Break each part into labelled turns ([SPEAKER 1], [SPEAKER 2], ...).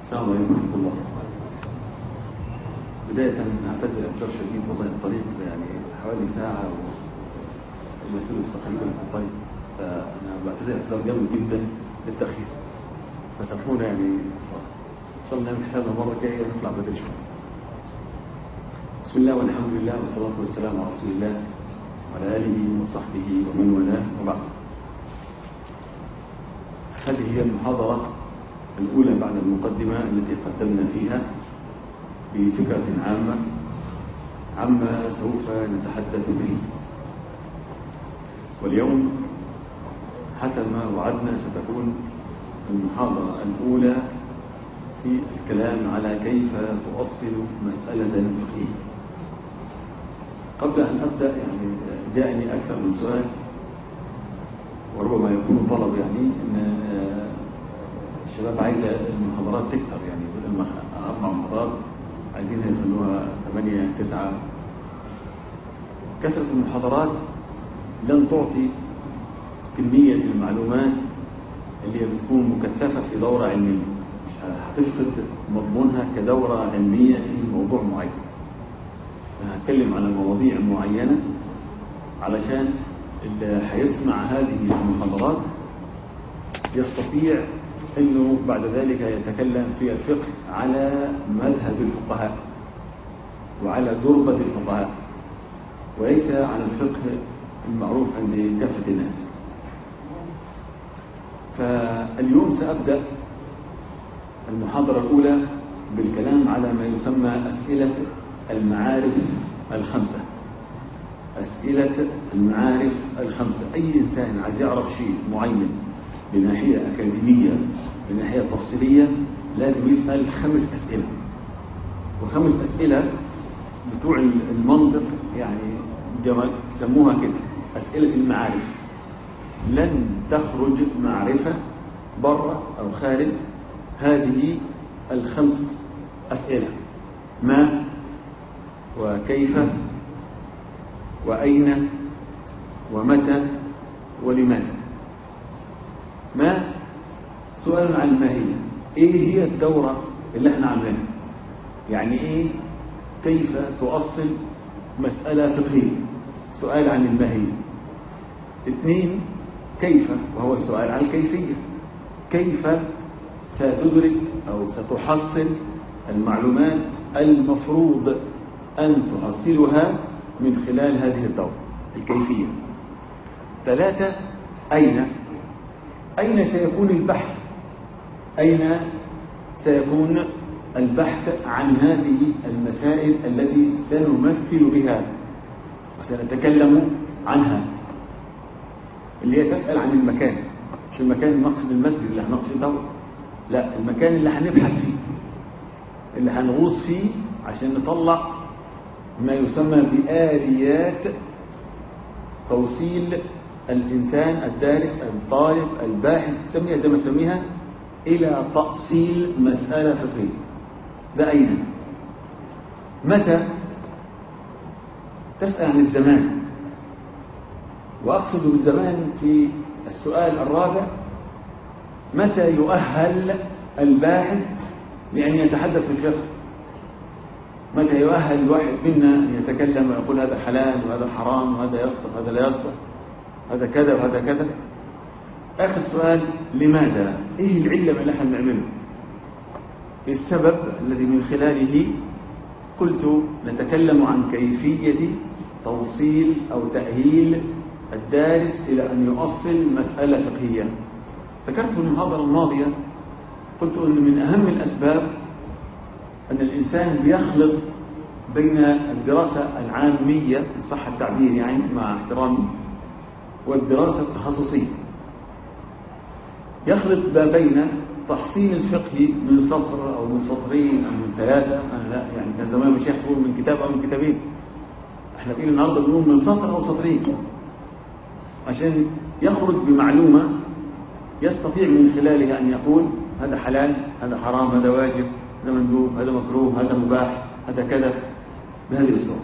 [SPEAKER 1] السلام عليكم ورحمة الله بداية أعتذر إعتذار شديد والله الطريق يعني حوالي ساعة ومثل تقريبا في الطريق فأنا بعتذر إعتذار جامد جدا للتأخير فتكون يعني إن شاء الله نعمل حسابنا المرة الجاية نطلع بدري شوية بسم الله والحمد لله والصلاة والسلام على رسول الله وعلى آله وصحبه ومن والاه وبعد هذه هي المحاضرة الأولى بعد المقدمة التي قدمنا فيها بفكرة عامة عما سوف نتحدث به واليوم حسب ما وعدنا ستكون المحاضرة الأولى في الكلام على كيف تؤصل مسألة فقهية قبل أن أبدأ يعني جاءني أكثر من سؤال وربما يكون طلب يعني أن الشباب عايزة المحاضرات تكثر يعني بدل ما أربع محاضرات عايزين يخلوها ثمانية تسعة كثرة المحاضرات لن تعطي كمية المعلومات اللي بتكون مكثفة في دورة علمية مش هتفقد مضمونها كدورة علمية في موضوع معين أنا هتكلم على مواضيع معينة علشان اللي هيسمع هذه المحاضرات يستطيع انه بعد ذلك يتكلم في الفقه على مذهب الفقهاء وعلى دربة الفقهاء وليس على الفقه المعروف عند كافة الناس فاليوم سأبدأ المحاضرة الأولى بالكلام على ما يسمى أسئلة المعارف الخمسة أسئلة المعارف الخمسة أي إنسان عايز يعرف شيء معين بناحية أكاديمية بناحية تفصيلية لازم يسأل خمس أسئلة وخمس أسئلة بتوع المنطق يعني سموها كده أسئلة المعارف لن تخرج معرفة بره أو خارج هذه الخمس أسئلة ما وكيف وأين ومتى ولماذا ما سؤال عن الماهية ايه هي الدورة اللي احنا عاملينها يعني ايه كيف تؤصل مسألة فقهية سؤال عن الماهية اثنين كيف وهو السؤال عن الكيفية كيف ستدرك أو ستحصل المعلومات المفروض أن تحصلها من خلال هذه الدورة الكيفية ثلاثة أين أين سيكون البحث أين سيكون البحث عن هذه المسائل التي سنمثل بها وسنتكلم عنها اللي هي تسأل عن المكان مش المكان نقصد المسجد اللي هنقصد دور لا المكان اللي هنبحث فيه اللي هنغوص فيه عشان نطلع ما يسمى بآليات توصيل الإنسان الدارس الطالب الباحث تسميها زي ما تسميها إلى تأصيل مسألة فقهية ده أين متى تسأل عن الزمان وأقصد بالزمان في السؤال الرابع متى يؤهل الباحث لأن يتحدث في الفقه متى يؤهل الواحد منا أن يتكلم ويقول هذا حلال وهذا حرام وهذا يصلح وهذا لا يصلح هذا كذا وهذا كذا آخر سؤال لماذا إيه العلة اللي احنا بنعمله السبب الذي من خلاله قلت نتكلم عن كيفية توصيل أو تأهيل الدارس إلى أن يؤصل مسألة فقهية ذكرت في المحاضرة الماضية قلت أن من أهم الأسباب أن الإنسان بيخلط بين الدراسة العامية إن صح التعبير يعني مع احترامي والدراسة التخصصية يخلط ما بين تحصيل الفقه من سطر أو من سطرين أو من ثلاثة أنا لا يعني كان زمان مش يحصل من كتاب أو من كتابين احنا بقينا النهارده بنقول من سطر أو سطرين عشان يخرج بمعلومة يستطيع من خلالها أن يقول هذا حلال هذا حرام هذا واجب هذا مندوب هذا مكروه هذا مباح هذا كذا بهذه الصورة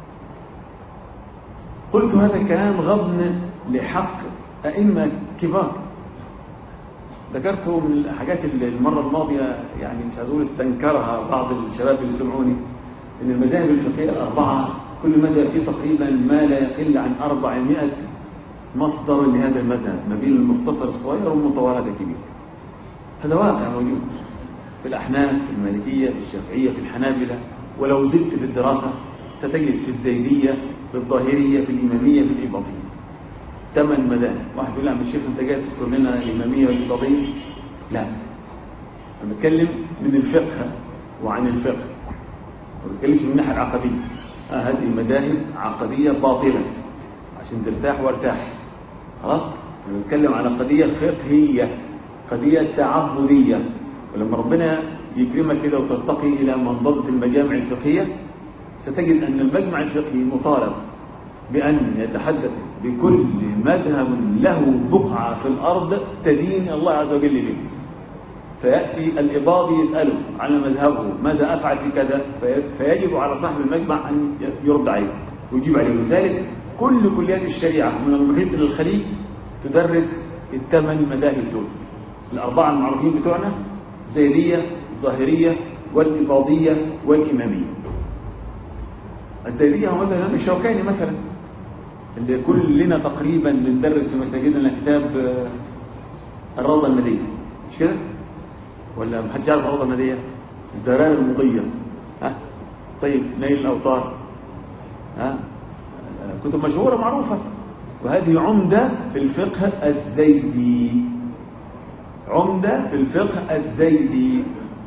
[SPEAKER 1] قلت هذا الكلام غضن لحق أئمة كبار ذكرته من الحاجات اللي المرة الماضية يعني مش هقول استنكرها بعض الشباب اللي سمعوني ان المذاهب الفقهية الأربعة كل مذهب فيه تقريبا ما لا يقل عن 400 مصدر لهذا المذهب ما بين المختصر الصغير والمطولات الكبير هذا واقع موجود في الأحناف في المالكية في الشافعية في الحنابلة ولو زدت في الدراسة ستجد في الزيدية في الظاهرية في الإمامية في الإباضية ثمان مذاهب واحد يقول عم الشيخ انت جاي تذكر لنا الإمامية والإباضية لا أنا بتكلم من الفقه وعن الفقه ما بتكلمش من الناحية العقدية آه هذه مذاهب عقدية باطلة عشان ترتاح وارتاح خلاص أنا بتكلم على قضية فقهية قضية تعبدية ولما ربنا يكرمك كده وترتقي إلى منضبط المجامع الفقهية ستجد أن المجمع الفقهي مطالب بأن يتحدث بكل مذهب له بقعة في الأرض تدين الله عز وجل به فيأتي الإباضي يسأله على مذهبه ماذا أفعل في كذا فيجب على صاحب المجمع أن يرد عليه ويجيب عليه لذلك كل كليات الشريعة من المحيط للخليج تدرس الثمان مذاهب دول الأربعة المعروفين بتوعنا الزيدية الظاهرية والإباضية والإمامية الزيدية هو مثلا الإمام الشوكاني مثلا اللي كلنا تقريبا بندرس في مساجدنا كتاب الروضة الندية مش كده؟ ولا محدش يعرف الروضة الندية؟ الدرار المضية ها؟ طيب نيل الأوطار ها؟ كتب مشهورة معروفة وهذه عمدة في الفقه الزيدي عمدة في الفقه الزيدي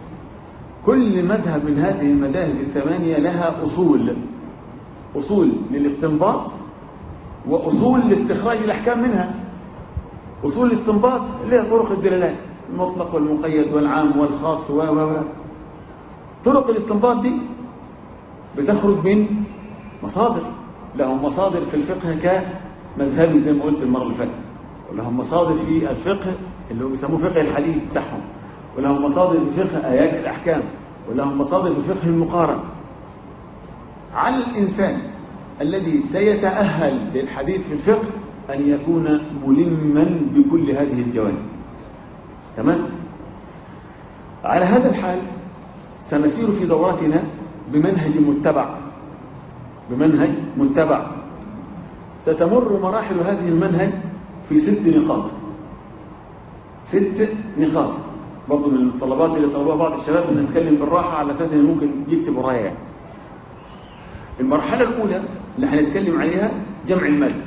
[SPEAKER 1] كل مذهب من هذه المذاهب الثمانية لها أصول أصول للاستنباط وأصول لاستخراج الأحكام منها أصول الاستنباط لها طرق الدلالات المطلق والمقيد والعام والخاص و و طرق الاستنباط دي بتخرج من مصادر لهم مصادر في الفقه كمذهبي زي ما قلت المرة اللي فاتت ولهم مصادر في الفقه اللي هو بيسموه فقه الحديث بتاعهم ولهم مصادر في فقه آيات الأحكام ولهم مصادر في فقه المقارنة على الإنسان الذي سيتأهل للحديث في الفقه أن يكون ملما بكل هذه الجوانب تمام على هذا الحال سنسير في دوراتنا بمنهج متبع بمنهج متبع ستمر مراحل هذه المنهج في ست نقاط ست نقاط برضه من الطلبات اللي طلبوها بعض الشباب ان نتكلم بالراحه على اساس ان ممكن يكتب ورايا يعني. المرحله الاولى اللي هنتكلم عليها جمع الماده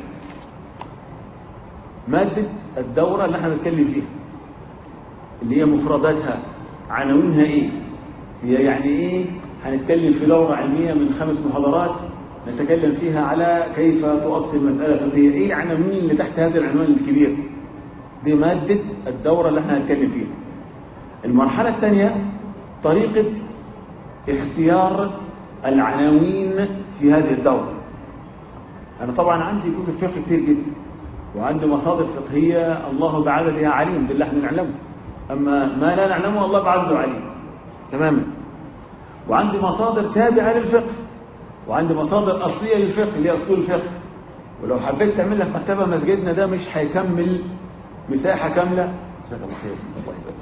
[SPEAKER 1] ماده الدوره اللي احنا بنتكلم فيها اللي هي مفرداتها عناوينها ايه هي يعني ايه هنتكلم في دوره علميه من خمس محاضرات نتكلم فيها على كيف تؤصل مساله فقهيه ايه العناوين اللي تحت هذا العنوان الكبير دي ماده الدوره اللي احنا هنتكلم فيها المرحلة الثانية طريقة اختيار العناوين في هذه الدورة أنا طبعا عندي كتب فقه كتير جدا وعندي مصادر فقهية الله بعددها عليم بالله احنا نعلمه أما ما لا نعلمه الله بعدده عليم تماما وعندي مصادر تابعة للفقه وعندي مصادر أصلية للفقه اللي هي أصول الفقه ولو حبيت تعمل لك مكتبة مسجدنا ده مش هيكمل مساحة كاملة جزاك الله خير الله يبارك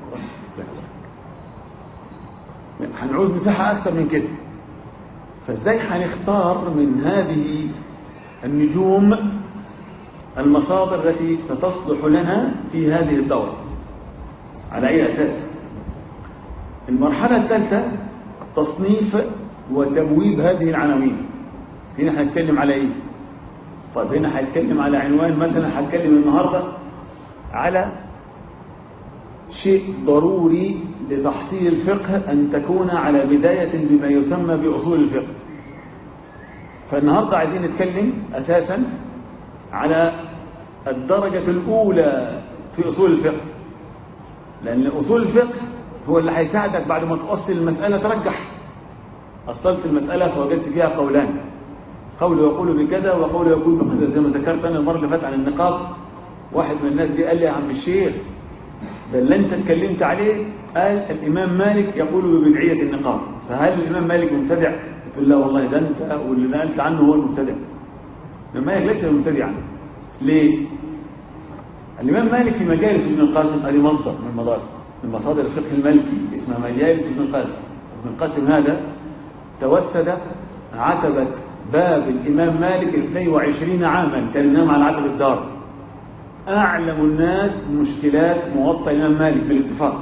[SPEAKER 1] فيك هنعوز مساحة أكثر من كده فازاي هنختار من هذه النجوم المصادر التي ستصلح لنا في هذه الدورة على أي أساس المرحلة الثالثة تصنيف وتبويب هذه العناوين هنا هنتكلم على ايه طيب هنا هنتكلم على عنوان مثلا هنتكلم النهاردة على شيء ضروري لتحصيل الفقه أن تكون على بداية بما يسمى بأصول الفقه فالنهاردة عايزين نتكلم أساسا على الدرجة الأولى في أصول الفقه لأن أصول الفقه هو اللي هيساعدك بعد ما تؤصل المسألة ترجح أصلت المسألة فوجدت فيها قولان قول يقول بكذا وقول يقول بكذا زي ما ذكرت أنا المرة اللي فاتت عن النقاط واحد من الناس دي قال لي يا عم الشيخ ده اللي انت اتكلمت عليه قال الإمام مالك يقول ببدعية النقاط فهل الإمام مالك مبتدع؟ قلت له لا والله ده انت واللي نقلت عنه هو المبتدع الإمام مالك ليس مبتدعا ليه؟ الإمام مالك في مجالس ابن القاسم هذه مصدر من مصادر من مصادر الفقه المالكي اسمها مجالس ابن القاسم ابن القاسم هذا توسد عتبة باب الإمام مالك 22 عاما كان ينام على عتبة الدار أعلم الناس بمشكلات موطأ الإمام مالك بالاتفاق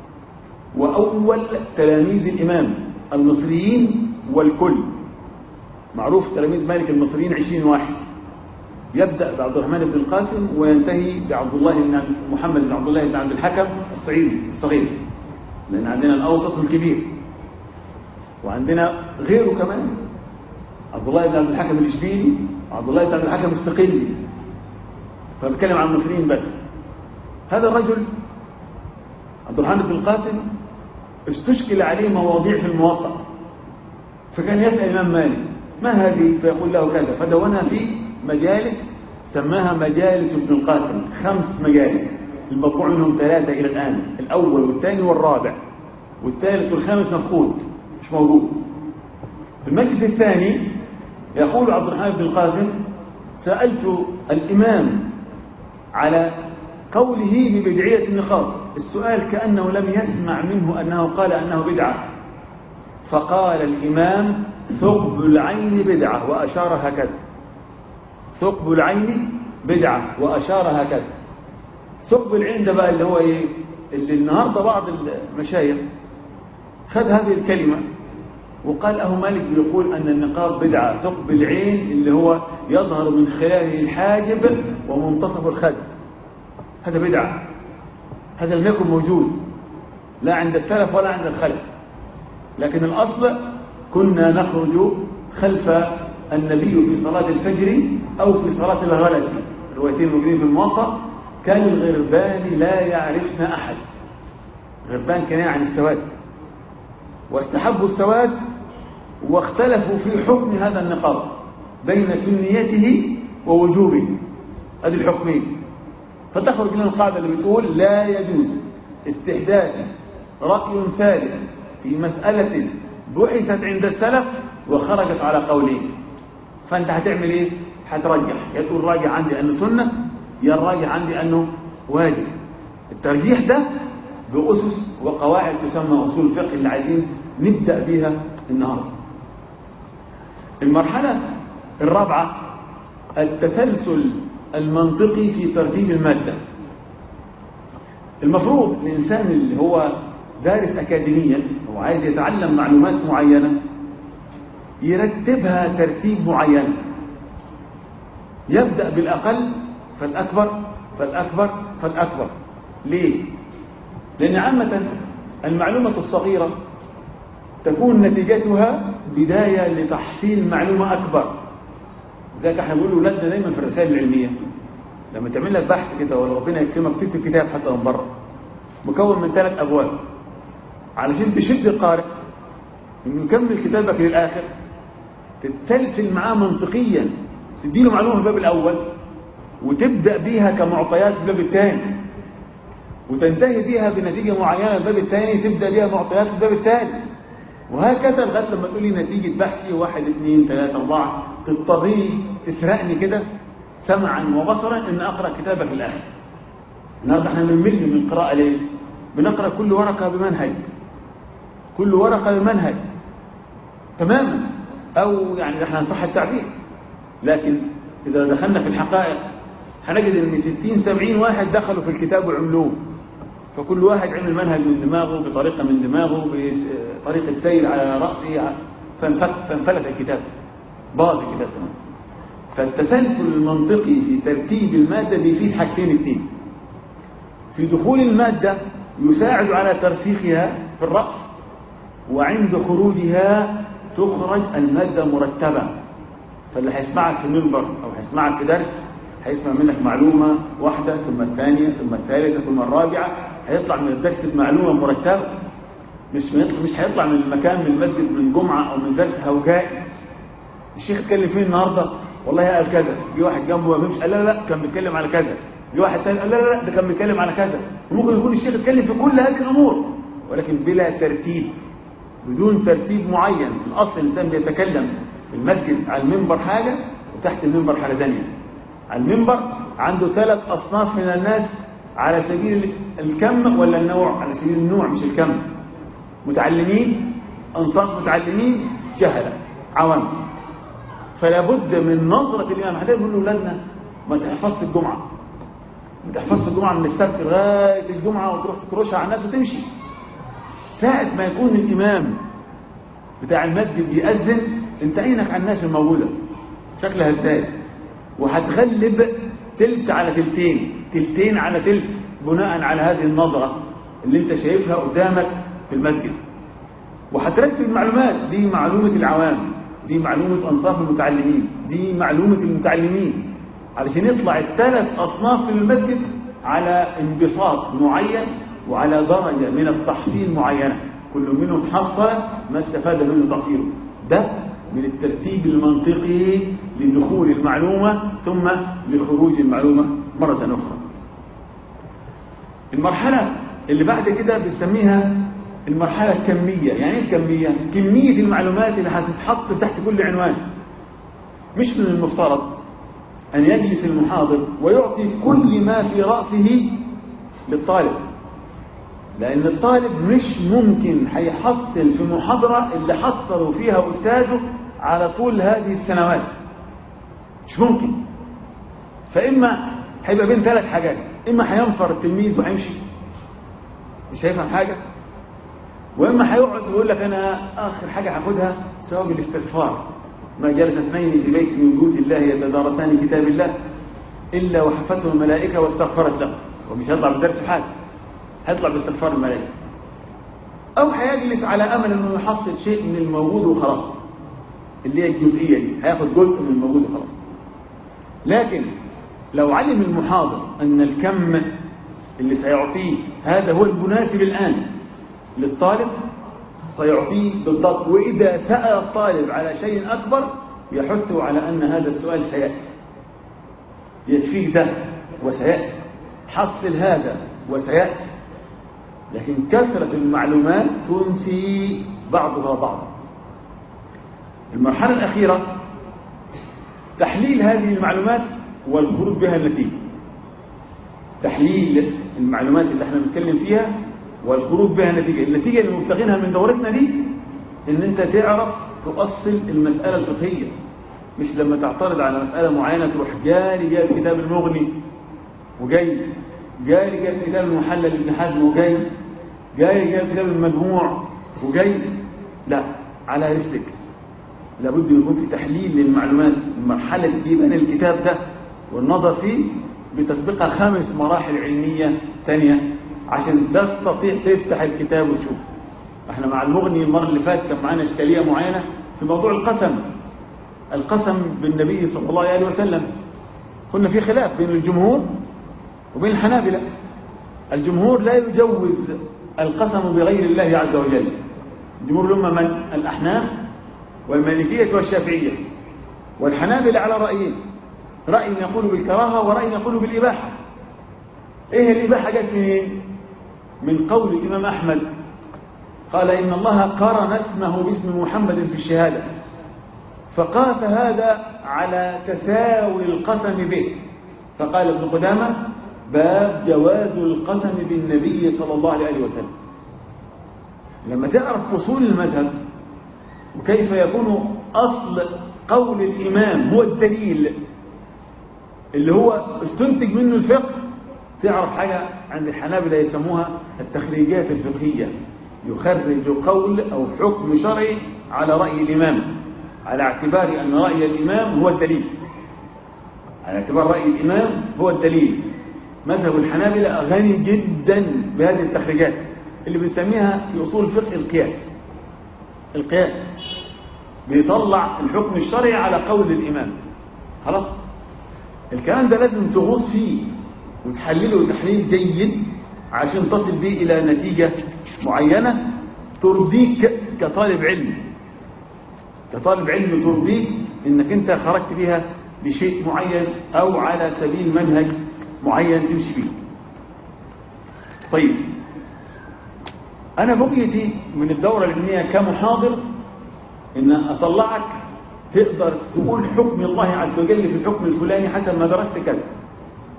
[SPEAKER 1] وأول تلاميذ الإمام المصريين والكل معروف تلاميذ مالك المصريين 20 واحد يبدأ بعبد الرحمن بن القاسم وينتهي بعبد الله بن محمد بن عبد الله بن عبد الحكم الصعيدي الصغير لأن عندنا الأوسط والكبير وعندنا غيره كمان عبد الله بن عبد الحكم الإشبيلي وعبد الله بن عبد الحكم الصقلي فبتكلم عن المصريين بس هذا الرجل عبد الرحمن بن القاسم استشكل عليه مواضيع في الموطأ فكان يسأل الإمام مالك ما هذه فيقول له كذا فدونها في مجالس سماها مجالس ابن القاسم خمس مجالس المطبوع منهم ثلاثة إلى الآن الأول والثاني والرابع والثالث والخامس مفقود مش موجود في المجلس الثاني يقول عبد الرحمن بن القاسم سألت الإمام على قوله ببدعية النقاط السؤال كأنه لم يسمع منه أنه قال أنه بدعة فقال الإمام ثقب العين بدعة وأشار هكذا ثقب العين بدعة وأشار هكذا ثقب العين ده بقى اللي هو إيه اللي النهاردة بعض المشايخ خذ هذه الكلمة وقال أهو مالك بيقول أن النقاب بدعة ثقب العين اللي هو يظهر من خلاله الحاجب ومنتصف الخد هذا بدعة هذا لم يكن موجود لا عند السلف ولا عند الخلف لكن الأصل كنا نخرج خلف النبي في صلاة الفجر أو في صلاة الغلس الروايتين موجودين في الموطأ كان الغربان لا يعرفن أحد غربان كان عن السواد واستحبوا السواد واختلفوا في حكم هذا النقاب بين سنيته ووجوبه هذه الحكمين فتخرج لنا القاعدة اللي بتقول لا يجوز استحداث رأي ثالث في مسألة بحثت عند السلف وخرجت على قولين فأنت هتعمل إيه؟ هترجح يا تقول راجع عندي أنه سنة يا الراجع عندي أنه واجب الترجيح ده بأسس وقواعد تسمى أصول الفقه اللي عايزين نبدأ بيها النهاردة المرحلة الرابعة التسلسل المنطقي في ترتيب المادة المفروض الإنسان اللي هو دارس أكاديميا وعايز يتعلم معلومات معينة يرتبها ترتيب معين يبدأ بالأقل فالأكبر فالأكبر فالأكبر ليه؟ لأن عامة المعلومة الصغيرة تكون نتيجتها بداية لتحصيل معلومة أكبر ذلك احنا بنقول لأولادنا دايما في الرسائل العلمية لما تعمل لك بحث كده ولا ربنا يكرمك تكتب كتاب حتى من بره مكون من ثلاث أبواب علشان تشد القارئ انه يكمل كتابك للآخر تتسلسل معاه منطقيا تديله معلومة في الباب الأول وتبدأ بيها كمعطيات في الباب الثاني وتنتهي بيها بنتيجة معينة في الباب الثاني تبدأ بيها معطيات في الباب الثاني وهكذا لغايه لما تقولي نتيجة بحثي واحد اثنين ثلاثة أربعة تضطري تسرقني كده سمعا وبصرا إن أقرأ كتابك الآخر النهارده احنا بنمل من القراءة ليه؟ بنقرأ كل ورقة بمنهج كل ورقة بمنهج تماما أو يعني احنا نصح التعبير لكن إذا دخلنا في الحقائق هنجد ان 60 70 واحد دخلوا في الكتاب وعملوه فكل واحد عمل منهج من دماغه بطريقة من دماغه بطريقة سير على رأسه فانفلت الكتاب باظ الكتاب تمام فالتسلسل المنطقي في ترتيب المادة بيفيد حاجتين اثنين في دخول المادة يساعد على ترسيخها في الرأس وعند خروجها تخرج المادة مرتبة فاللي هيسمعك في منبر أو هيسمعك في درس هيسمع منك معلومة واحدة ثم الثانية ثم الثالثة ثم الرابعة هيطلع من الدرس بمعلومة مرتبة مش مش هيطلع من المكان من المسجد من جمعة أو من درس هوجائي الشيخ اتكلم فيه النهاردة والله قال كذا في واحد جنبه ما فهمش قال لا لا كان بيتكلم على كذا في واحد ثاني قال لا لا ده كان بيتكلم على كذا وممكن يكون الشيخ اتكلم في كل هذه الأمور ولكن بلا ترتيب بدون ترتيب معين في الأصل الإنسان بيتكلم في المسجد على المنبر حاجة وتحت المنبر حاجة ثانية على المنبر عنده ثلاث أصناف من الناس على سبيل الكم ولا النوع على سبيل النوع مش الكم متعلمين أنصاف متعلمين جهلة عوام فلا بد من نظرة الإمام حتى يقول لأولادنا ما تحفظش الجمعة ما تحفظش الجمعة من السبت لغاية الجمعة وتروح تكرشها على الناس وتمشي ساعة ما يكون الإمام بتاع المسجد بيأذن انت عينك على الناس الموجودة شكلها ازاي وهتغلب تلت على تلتين تلتين على تلت بناء على هذه النظرة اللي انت شايفها قدامك في المسجد وهترتب المعلومات دي معلومة العوام دي معلومة أنصاف المتعلمين دي معلومة المتعلمين علشان يطلع الثلاث أصناف في المسجد على انبساط معين وعلى درجة من التحصيل معينة كل منهم حصل ما استفاد منه تحصيله ده من الترتيب المنطقي لدخول المعلومة ثم لخروج المعلومة مرة أخرى المرحلة اللي بعد كده بنسميها المرحلة الكمية يعني ايه الكمية؟ كمية المعلومات اللي هتتحط تحت كل عنوان مش من المفترض أن يجلس المحاضر ويعطي كل ما في رأسه للطالب لأن الطالب مش ممكن هيحصل في محاضرة اللي حصلوا فيها أستاذه على طول هذه السنوات مش ممكن فإما هيبقى بين ثلاث حاجات إما هينفر التلميذ وهيمشي مش هيفهم حاجة وإما هيقعد ويقول لك أنا آخر حاجة هاخدها ثواب الاستغفار ما جلس اثنين في بيت من بيوت الله يتدارسان كتاب الله إلا وحفته الملائكة واستغفرت له ومش هيطلع بالدرس حاجة هيطلع باستغفار الملائكة أو هيجلس على أمل أنه يحصل شيء من الموجود وخلاص اللي هي الجزئية دي هياخد جزء من الموجود وخلاص لكن لو علم المحاضر أن الكم اللي سيعطيه هذا هو المناسب الآن للطالب سيعطيه بالضبط وإذا سأل الطالب على شيء أكبر يحثه على أن هذا السؤال سيأتي يكفيك ده وسيأتي حصل هذا وسيأتي لكن كثرة المعلومات تنسي بعضها بعضا المرحلة الأخيرة تحليل هذه المعلومات والخروج بها النتيجة تحليل المعلومات اللي احنا بنتكلم فيها والخروج بها نتيجة النتيجة اللي مبتغينها من دورتنا دي ان انت تعرف تؤصل المسألة الفقهية مش لما تعترض على مسألة معينة تروح جاري جاي كتاب المغني وجاي جاري جاي كتاب المحلل ابن حزم وجاي جاي جاي كتاب المجموع وجاي لا على رسلك لابد يكون في تحليل للمعلومات المرحلة دي بين الكتاب ده والنظر فيه بتسبقها خمس مراحل علمية ثانية عشان تستطيع تفتح الكتاب وتشوف احنا مع المغني المرة اللي فاتت كان معانا اشكالية معينة في موضوع القسم القسم بالنبي صلى الله عليه وسلم كنا في خلاف بين الجمهور وبين الحنابلة الجمهور لا يجوز القسم بغير الله عز وجل الجمهور هم من الأحناف والمالكية والشافعية والحنابلة على رأيين رأي يقول بالكراهة ورأي يقول بالإباحة إيه الإباحة جت منين؟ من قول الإمام أحمد قال إن الله قرن اسمه باسم محمد في الشهادة فقاس هذا على تساوي القسم به فقال ابن قدامة باب جواز القسم بالنبي صلى الله عليه وسلم لما تعرف فصول المذهب وكيف يكون أصل قول الإمام هو الدليل اللي هو استنتج منه الفقه تعرف حاجة عند الحنابلة يسموها التخريجات الفقهية يخرج قول أو حكم شرعي على رأي الإمام على اعتبار أن رأي الإمام هو الدليل على اعتبار رأي الإمام هو الدليل مذهب الحنابلة غني جدا بهذه التخريجات اللي بنسميها في أصول الفقه القياس القياس بيطلع الحكم الشرعي على قول الإمام خلاص الكلام ده لازم تغوص فيه وتحلله تحليل جيد عشان تصل به إلى نتيجة معينة ترضيك كطالب علم كطالب علم ترضيك انك انت خرجت بها بشيء معين او على سبيل منهج معين تمشي فيه طيب انا بقيتي من الدورة العلمية كمحاضر ان اطلعك تقدر تقول حكم الله عز وجل في الحكم الفلاني حسب ما درست كذا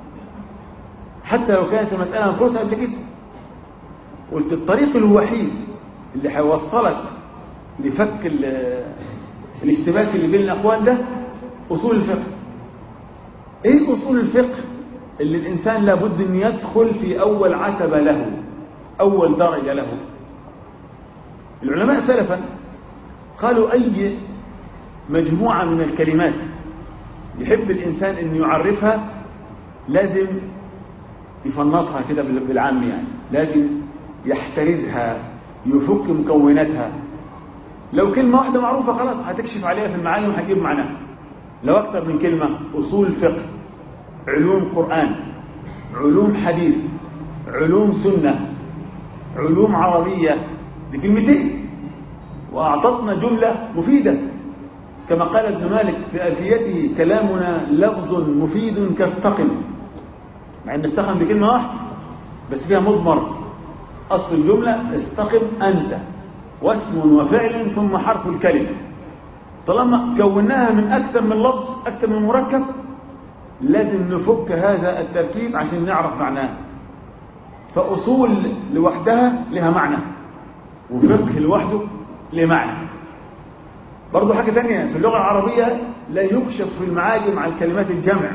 [SPEAKER 1] حتى لو كانت المسألة مفروسة قبل كده قلت الطريق الوحيد اللي هيوصلك لفك الاشتباك اللي بين الأقوال ده أصول الفقه إيه أصول الفقه اللي الإنسان لابد أن يدخل في أول عتبة له أول درجة له العلماء سلفا قالوا أي مجموعة من الكلمات يحب الإنسان أن يعرفها لازم يفنطها كده بالعام يعني لازم يحترزها يفك مكوناتها لو كلمة واحدة معروفة خلاص هتكشف عليها في المعاني وهتجيب معناها لو أكثر من كلمة أصول فقه علوم قرآن علوم حديث علوم سنة علوم عربية دي كلمتين وأعطتنا جملة مفيدة كما قال ابن مالك في ألفيته كلامنا لفظ مفيد كاستقم مع ان استقم بكلمة واحدة بس فيها مضمر أصل الجملة استقم أنت واسم وفعل ثم حرف الكلمة طالما كوناها من أكثر من لفظ أكثر من مركب لازم نفك هذا التركيب عشان نعرف معناه فأصول لوحدها لها معنى وفقه لوحده له معنى برضو حاجة تانية في اللغة العربية لا يكشف في المعاجم عن كلمات الجمع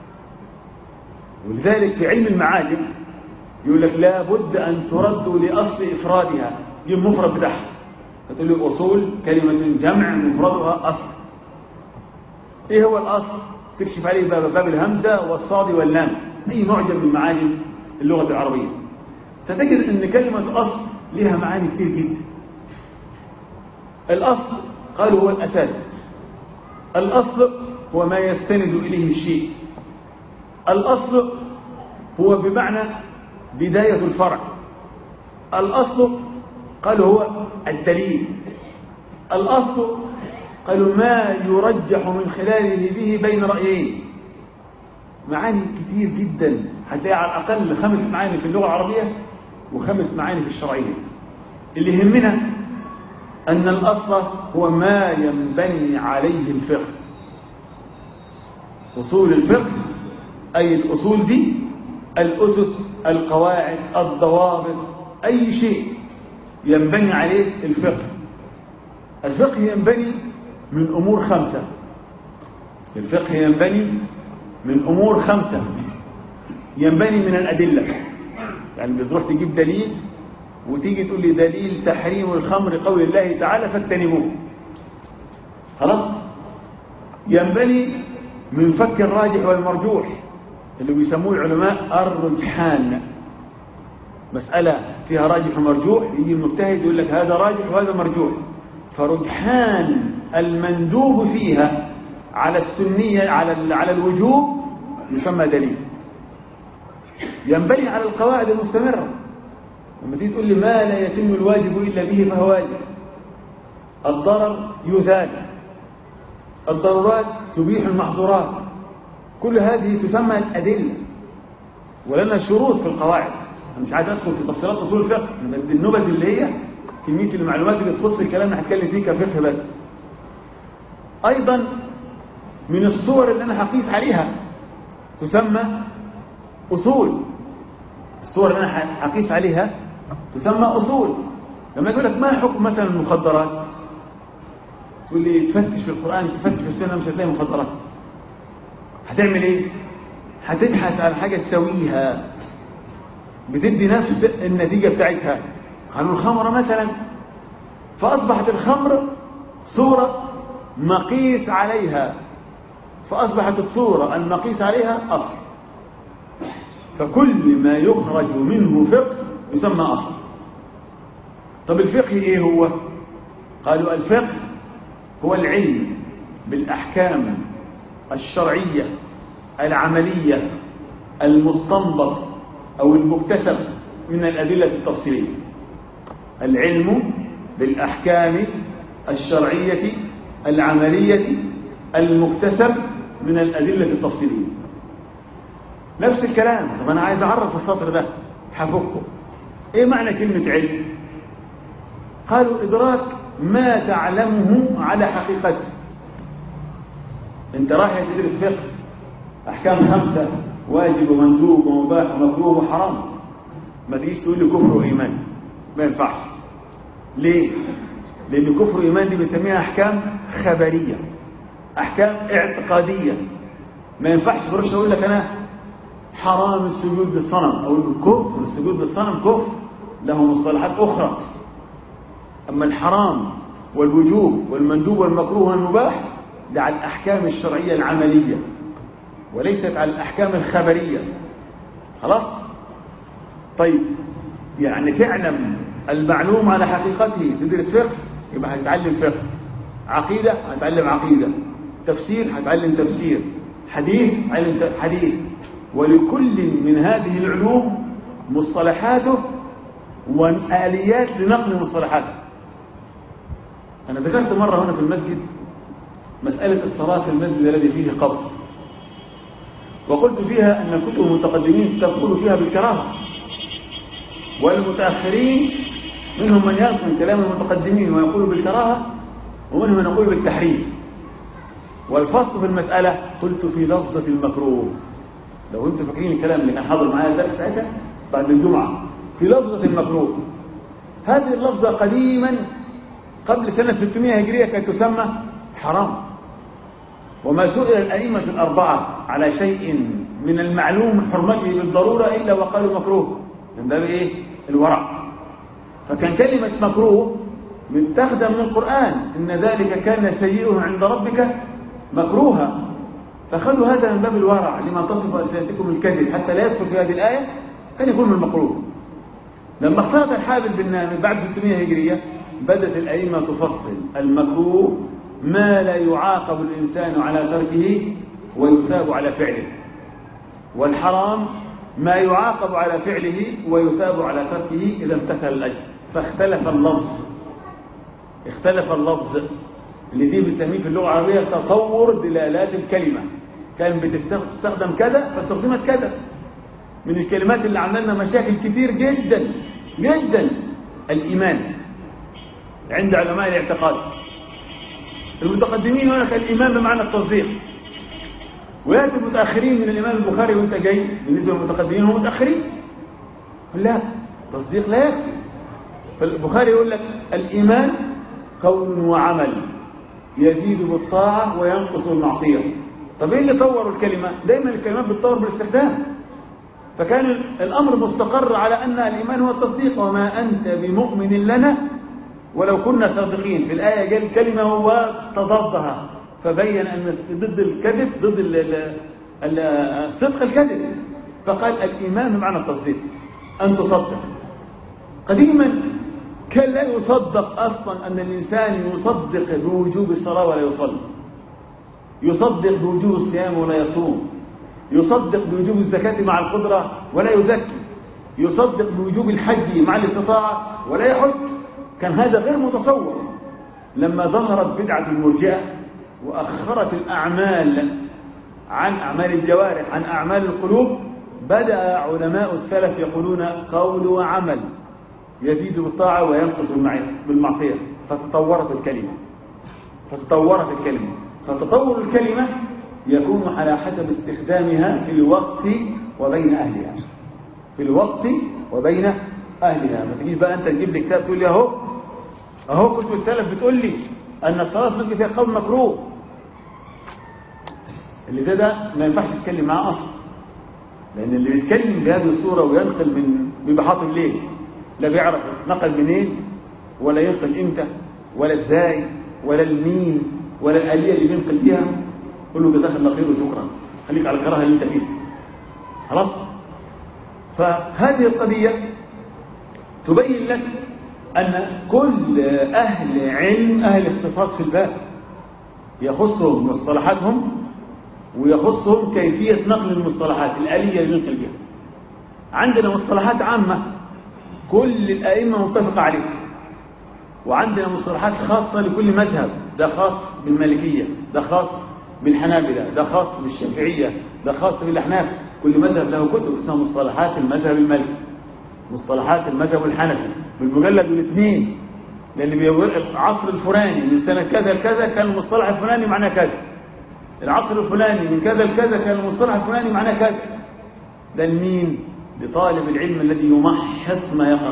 [SPEAKER 1] ولذلك في علم المعاجم يقول لك لا بد أن ترد لأصل إفرادها دي المفرد بتاعها فتقول لي أصول كلمة جمع مفردها أصل إيه هو الأصل تكشف عليه باب, باب الهمزة والصاد واللام أي معجم من معاني اللغة العربية فتجد أن كلمة أصل لها معاني كتير جدا الأصل قالوا هو الأساس الأصل هو ما يستند إليه الشيء الأصل هو بمعنى بداية الفرع الأصل قالوا هو الدليل الأصل قالوا ما يرجح من خلاله به بين رأيين معاني كتير جدا هتلاقي على الأقل خمس معاني في اللغة العربية وخمس معاني في الشرعية اللي يهمنا أن الأصل هو ما ينبني عليه الفقه أصول الفقه أي الأصول دي الأسس القواعد الضوابط أي شيء ينبني عليه الفقه الفقه ينبني من أمور خمسة الفقه ينبني من أمور خمسة ينبني من الأدلة يعني بتروح تجيب دليل وتيجي تقول لي دليل تحريم الخمر قول الله تعالى فاجتنبوه خلاص ينبني من فك الراجح والمرجوح اللي بيسموه العلماء الرجحان مسألة فيها راجح ومرجوح يجي المجتهد يقول لك هذا راجح وهذا مرجوح فرجحان المندوب فيها على السنية على على الوجوب يسمى دليل ينبني على القواعد المستمرة لما تيجي تقول لي ما لا يتم الواجب إلا به فهو واجب الضرر يزال الضرورات تبيح المحظورات كل هذه تسمى الأدلة ولنا شروط في القواعد أنا مش عايز أدخل في تفصيلات أصول الفقه أنا بدي النبذ اللي هي كمية المعلومات اللي تخص الكلام اللي هتكلم فيه كفقه بس أيضا من الصور اللي أنا هقيس عليها تسمى أصول الصور اللي أنا هقيس عليها تسمى أصول لما يقول لك ما حكم مثلا المخدرات تقول لي تفتش في القرآن تفتش في السنة مش هتلاقي مخدرات هتعمل ايه هتبحث عن حاجة تسويها بتدي نفس النتيجة بتاعتها قالوا الخمرة مثلا فأصبحت الخمر صورة مقيس عليها فأصبحت الصورة المقيس عليها أصل فكل ما يخرج منه فقه يسمى أصل طب الفقه إيه هو قالوا الفقه هو العلم بالأحكام الشرعية العملية المستنبط أو المكتسب من الأدلة التفصيلية العلم بالأحكام الشرعية العملية المكتسب من الأدلة التفصيلية نفس الكلام طب أنا عايز أعرف السطر ده هفكه إيه معنى كلمة علم قالوا إدراك ما تعلمه على حقيقته انت رايح تدرس فقه احكام خمسه واجب ومندوب ومباح ومكروه وحرام ما تجيش تقول لي كفر وإيمان ما ينفعش ليه؟ لأن كفر وإيمان دي بنسميها أحكام خبرية أحكام اعتقادية ما ينفعش بروح أقول لك أنا حرام السجود للصنم أو الكفر السجود للصنم كفر له مصطلحات أخرى أما الحرام والوجوب والمندوب والمكروه والمباح ده على الأحكام الشرعية العملية وليست على الأحكام الخبرية خلاص طيب يعني تعلم المعلوم على حقيقته تدرس فقه يبقى هتتعلم فقه عقيدة هتتعلم عقيدة تفسير هتتعلم تفسير حديث هتتعلم حديث ولكل من هذه العلوم مصطلحاته وآليات لنقل مصطلحاته أنا ذكرت مرة هنا في المسجد مسألة الصلاة في المسجد الذي فيه قبر وقلت فيها أن كتب المتقدمين تقول فيها بالكراهة والمتأخرين منهم من يصل كلام المتقدمين ويقول بالكراهة ومنهم من يقول بالتحريم والفصل في المسألة قلت في لفظة المكروه لو انتم فاكرين الكلام اللي كان حاضر معايا الدرس ساعتها بعد الجمعة في لفظة المكروه هذه اللفظة قديما قبل سنة 600 هجرية كانت تسمى حرام وما سئل الأئمة الأربعة على شيء من المعلوم حرمته بالضرورة إلا وقالوا مكروه من باب إيه؟ الورع فكان كلمة مكروه متاخده من القرآن إن ذلك كان سيئه عند ربك مكروها فخذوا هذا من باب الورع لمن تصف ألسنتكم الكذب حتى لا يدخل في هذه الآية كان يكون من المكروه لما اختلط الحابل بالنامي بعد 600 هجرية بدأت الأئمة تفصل المكروه ما لا يعاقب الإنسان على تركه ويثاب على فعله والحرام ما يعاقب على فعله ويثاب على تركه إذا امتثل الأجر فاختلف اللفظ اختلف اللفظ اللي دي بنسميه في اللغة العربية تطور دلالات الكلمة كان بتستخدم كذا فاستخدمت كذا من الكلمات اللي عملنا مشاكل كتير جدا جدا الإيمان عند علماء الاعتقاد المتقدمين هنا كان الإيمان بمعنى التصديق ويأتي المتأخرين من الإمام البخاري وانت جاي بالنسبة للمتقدمين هم متأخرين لا تصديق لا يكفي فالبخاري يقول لك الإيمان قول وعمل يزيد بالطاعة وينقص المعصية طب ايه اللي طوروا الكلمة دايما الكلمات بتطور بالاستخدام فكان الأمر مستقر على أن الإيمان هو التصديق وما أنت بمؤمن لنا ولو كنا صادقين في الآية جاء الكلمة وتضادها فبين أن ضد الكذب ضد الصدق الكذب فقال الإيمان بمعنى التصديق أن تصدق قديما كان لا يصدق أصلا أن الإنسان يصدق بوجوب الصلاة ولا يصلي يصدق بوجوب الصيام ولا يصوم يصدق بوجوب الزكاة مع القدرة ولا يزكي يصدق بوجوب الحج مع الاستطاعة ولا يحج كان هذا غير متصور لما ظهرت بدعة المرجئة وأخرت الأعمال عن أعمال الجوارح عن أعمال القلوب بدأ علماء السلف يقولون قول وعمل يزيد بالطاعة وينقص بالمعصية فتطورت الكلمة فتطورت الكلمة فتطور الكلمة يكون على حسب استخدامها في الوقت وبين أهلها في الوقت وبين أهلها ما تجيش بقى أنت تجيب لي كتاب تقول لي أهو أهو كتب السلف بتقول لي أن الصلاة مثل فيها قول مكروه اللي ده ده ما ينفعش تتكلم معاه أصلا لأن اللي بيتكلم بهذه الصورة وينقل من بيبقى حاطط ليه لا بيعرف نقل منين ولا ينقل امتى ولا ازاي ولا المين ولا الآلية اللي بينقل بيها قل له جزاك الله خير وشكرا خليك على الكراهه اللي انت فيها خلاص فهذه القضية تبين لك أن كل أهل علم أهل اختصاص في الباب يخصهم مصطلحاتهم ويخصهم كيفية نقل المصطلحات الآلية اللي ننقل بها عندنا مصطلحات عامة كل الأئمة متفق عليها وعندنا مصطلحات خاصة لكل مذهب ده خاص بالمالكية ده خاص بالحنابلة ده خاص بالشافعية ده خاص بالأحناف كل مذهب له كتب اسمها مصطلحات المذهب المالكي مصطلحات المذهب الحنفي بالمجلد والاثنين لأن بيقول العصر الفلاني من سنة كذا لكذا كان المصطلح الفلاني معناه كذا العصر الفلاني من كذا لكذا كان المصطلح الفلاني معناه كذا ده لمين لطالب العلم الذي يمحص ما يقرأ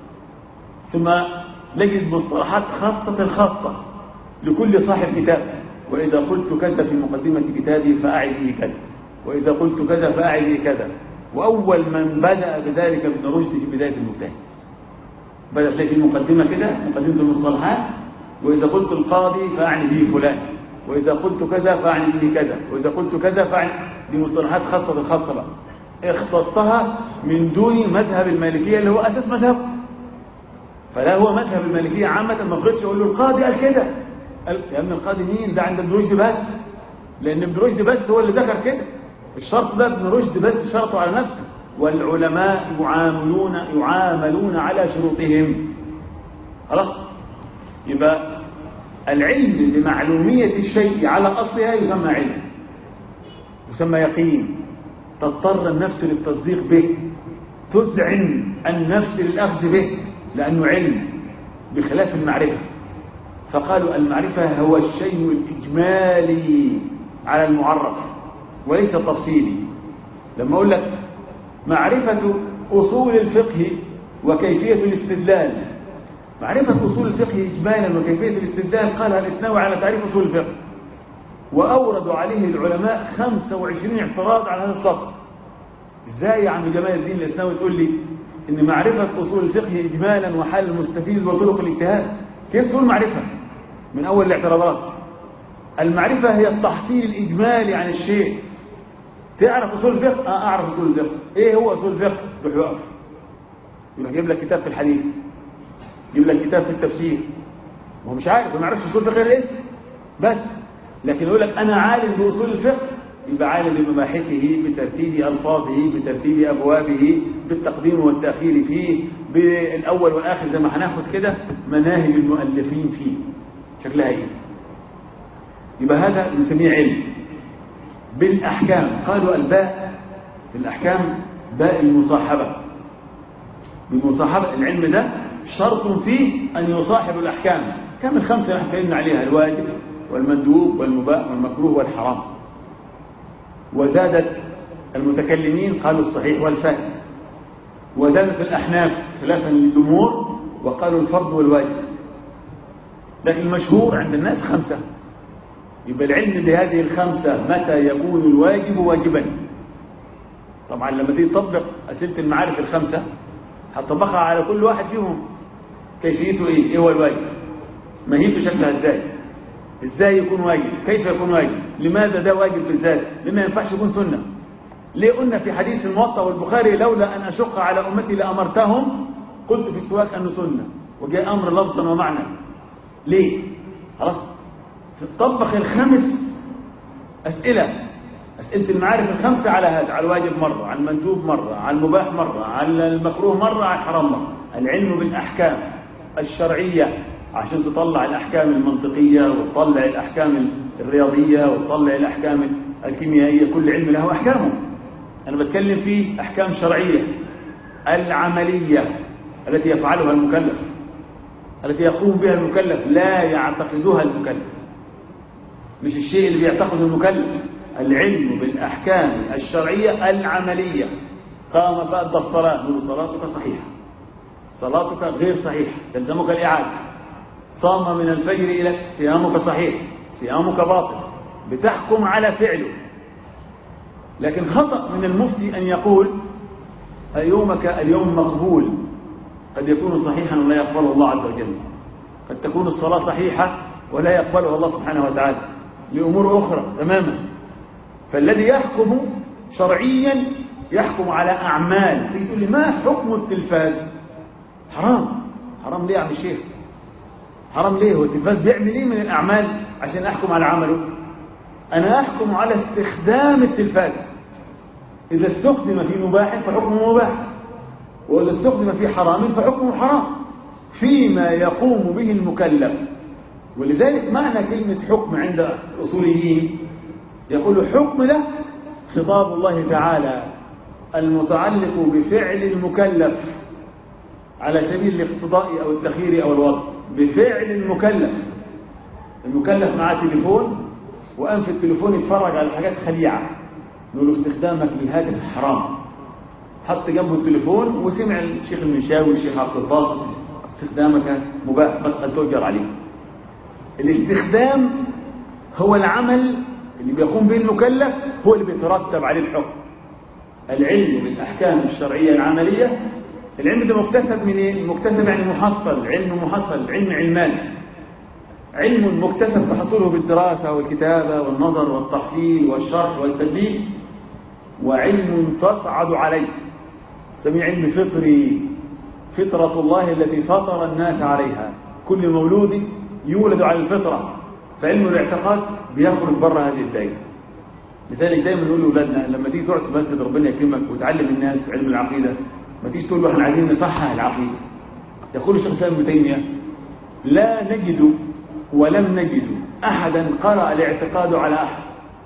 [SPEAKER 1] ثم نجد مصطلحات خاصة خاصة لكل صاحب كتاب وإذا قلت كذا في مقدمة كتابي فأعد كذا وإذا قلت كذا فأعد كذا وأول من بدأ بذلك ابن رشد في بداية المجتهد بدأ في المقدمة كده مقدمة المصطلحات وإذا قلت القاضي فأعني به فلان وإذا قلت كذا فأعني به كذا وإذا قلت كذا فأعني دي مصطلحات خاصة خاصة بقى اختصها من دون مذهب المالكية اللي هو أساس مذهب فلا هو مذهب المالكية عامة ما فرضش يقول له القاضي قال كده يا ابن القاضي مين ده عند ابن رشد بس لأن ابن رشد بس هو اللي ذكر كده الشرط ده ابن رشد بس شرطه على نفسه والعلماء يعاملون يعاملون على شروطهم خلاص يبقى العلم بمعلومية الشيء على أصلها يسمى علم يسمى يقين تضطر النفس للتصديق به تذعن النفس للأخذ به لأنه علم بخلاف المعرفة فقالوا المعرفة هو الشيء الإجمالي على المعرف وليس التفصيلي لما أقول لك معرفة أصول الفقه وكيفية الاستدلال معرفة أصول الفقه إجمالا وكيفية الاستدلال قالها الإسناوي على تعريف أصول الفقه وأوردوا عليه العلماء 25 اعتراض على هذا السطر ازاي يا عم جمال الدين الإسناوي تقول لي إن معرفة أصول الفقه إجمالا وحل المستفيد وطرق الاجتهاد كيف تقول معرفة من أول الاعتراضات المعرفة هي التحصيل الإجمالي عن الشيء تعرف أصول الفقه؟ آه أعرف أصول الفقه إيه هو أصول الفقه؟ روح يقف يروح يجيب لك كتاب في الحديث يجيب لك كتاب في التفسير هو مش عارف ما يعرفش أصول الفقه إيه بس لكن يقول لك أنا عالم بأصول الفقه يبقى عالم بمباحثه بترتيب ألفاظه بترتيب أبوابه بالتقديم والتأخير فيه بالأول والآخر زي ما هناخد كده مناهج المؤلفين فيه شكلها إيه يبقى هذا نسميه علم بالأحكام قالوا الباء في الأحكام باء المصاحبة بالمصاحبة العلم ده شرط فيه أن يصاحب الأحكام كم الخمسة اللي اتكلمنا عليها الواجب والمندوب والمباح والمكروه والحرام وزادت المتكلمين قالوا الصحيح والفاسد وزادت الأحناف خلافا للجمهور وقالوا الفرض والواجب لكن المشهور عند الناس خمسة يبقى العلم بهذه الخمسة متى يكون الواجب واجبا طبعا لما تيجي تطبق أسئلة المعارف الخمسة هتطبقها على كل واحد فيهم كيفيته ايه ايه هو الواجب ماهيته شكلها ازاي ازاي يكون واجب كيف يكون واجب لماذا ده واجب بالذات لما ينفعش يكون سنة ليه قلنا في حديث الموطأ والبخاري لولا أن أشق على أمتي لأمرتهم قلت في السواك أنه سنة وجاء أمر لفظا ومعنى ليه خلاص طبق الخمس أسئلة أسئلة المعارف الخمسة على هذا على الواجب مرة على المندوب مرة على المباح مرة على المكروه مرة على الحرام مرة العلم بالأحكام الشرعية عشان تطلع الأحكام المنطقية وتطلع الأحكام الرياضية وتطلع الأحكام الكيميائية كل علم له أحكامه أنا بتكلم في أحكام شرعية العملية التي يفعلها المكلف التي يقوم بها المكلف لا يعتقدها المكلف مش الشيء اللي بيعتقده المكلف العلم بالأحكام الشرعية العملية قام فأدى الصلاة نقول صلاتك صحيحة صلاتك غير صحيحة تلزمك الإعادة صام من الفجر إلى صيامك صحيح صيامك باطل بتحكم على فعله لكن خطأ من المفتي أن يقول يومك اليوم مقبول قد يكون صحيحا ولا يقبله الله عز وجل قد تكون الصلاة صحيحة ولا يقبلها الله سبحانه وتعالى لأمور أخرى تماما فالذي يحكم شرعيا يحكم على أعمال تيجي تقول لي ما حكم التلفاز حرام حرام ليه يا عم الشيخ حرام ليه هو التلفاز بيعمل ايه من الأعمال عشان أحكم على عمله أنا أحكم على استخدام التلفاز إذا استخدم في مباح فحكمه مباح وإذا استخدم في حرام فحكمه حرام فيما يقوم به المكلف ولذلك معنى كلمة حكم عند الأصوليين يقول حكم ده خطاب الله تعالى المتعلق بفعل المكلف على سبيل الاقتضاء أو التخيير أو الوضع بفعل المكلف المكلف معاه تليفون وقام في التليفون يتفرج على حاجات خليعة نقول له استخدامك للهاتف حرام حط جنبه التليفون وسمع الشيخ المنشاوي الشيخ عبد الباسط استخدامك مباح بس قد تؤجر عليه الاستخدام هو العمل اللي بيقوم به المكلف هو اللي بيترتب عليه الحكم العلم بالأحكام الشرعية العملية العلم ده مكتسب من ايه؟ مكتسب يعني محصل علم محصل علم علمان علم مكتسب تحصله بالدراسة والكتابة والنظر والتحصيل والشرح والتدليل وعلم تصعد عليه سمي علم فطري فطرة الله التي فطر الناس عليها كل مولود يولد على الفطرة فعلم الاعتقاد بيخرج بره هذه الدائرة لذلك دايما نقول لاولادنا لما تيجي تقعد في مسجد ربنا يكرمك وتعلم الناس في علم العقيده ما تيجي تقول له احنا عايزين نصحح العقيده يقول الشيخ الاسلام ابن تيميه لا نجد ولم نجد احدا قرأ الاعتقاد على احد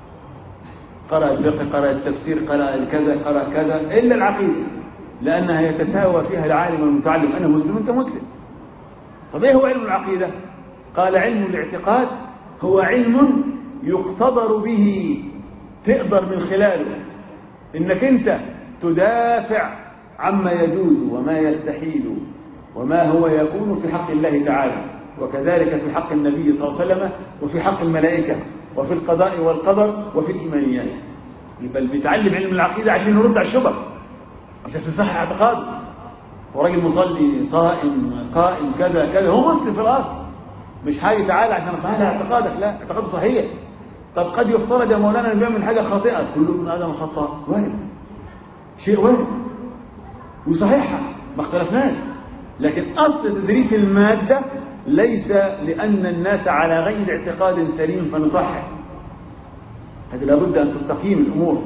[SPEAKER 1] قرأ الفقه قرأ التفسير قرأ كذا قرأ كذا الا العقيده لانها يتساوى فيها العالم والمتعلم انا مسلم انت مسلم طب ايه هو علم العقيده قال علم الاعتقاد هو علم يقتضر به تقدر من خلاله انك انت تدافع عما يجوز وما يستحيل وما هو يكون في حق الله تعالى وكذلك في حق النبي صلى الله عليه وسلم وفي حق الملائكة وفي القضاء والقدر وفي الإيمانيات بل بيتعلم علم العقيدة عشان يرد على الشبه عشان تصحح اعتقاده وراجل مصلي صائم قائم كذا كذا هو مسلم في الأصل مش حاجة تعالى عشان اصحح اعتقادك لا اعتقاده صحيح طب قد يفترض يا مولانا انه بيعمل حاجه خاطئه كل ابن ادم خطا وارد شيء وارد وصحيحها ما اختلفناش لكن اصل تدريس الماده ليس لان الناس على غير اعتقاد سليم فنصحح هذا لابد ان تستقيم الامور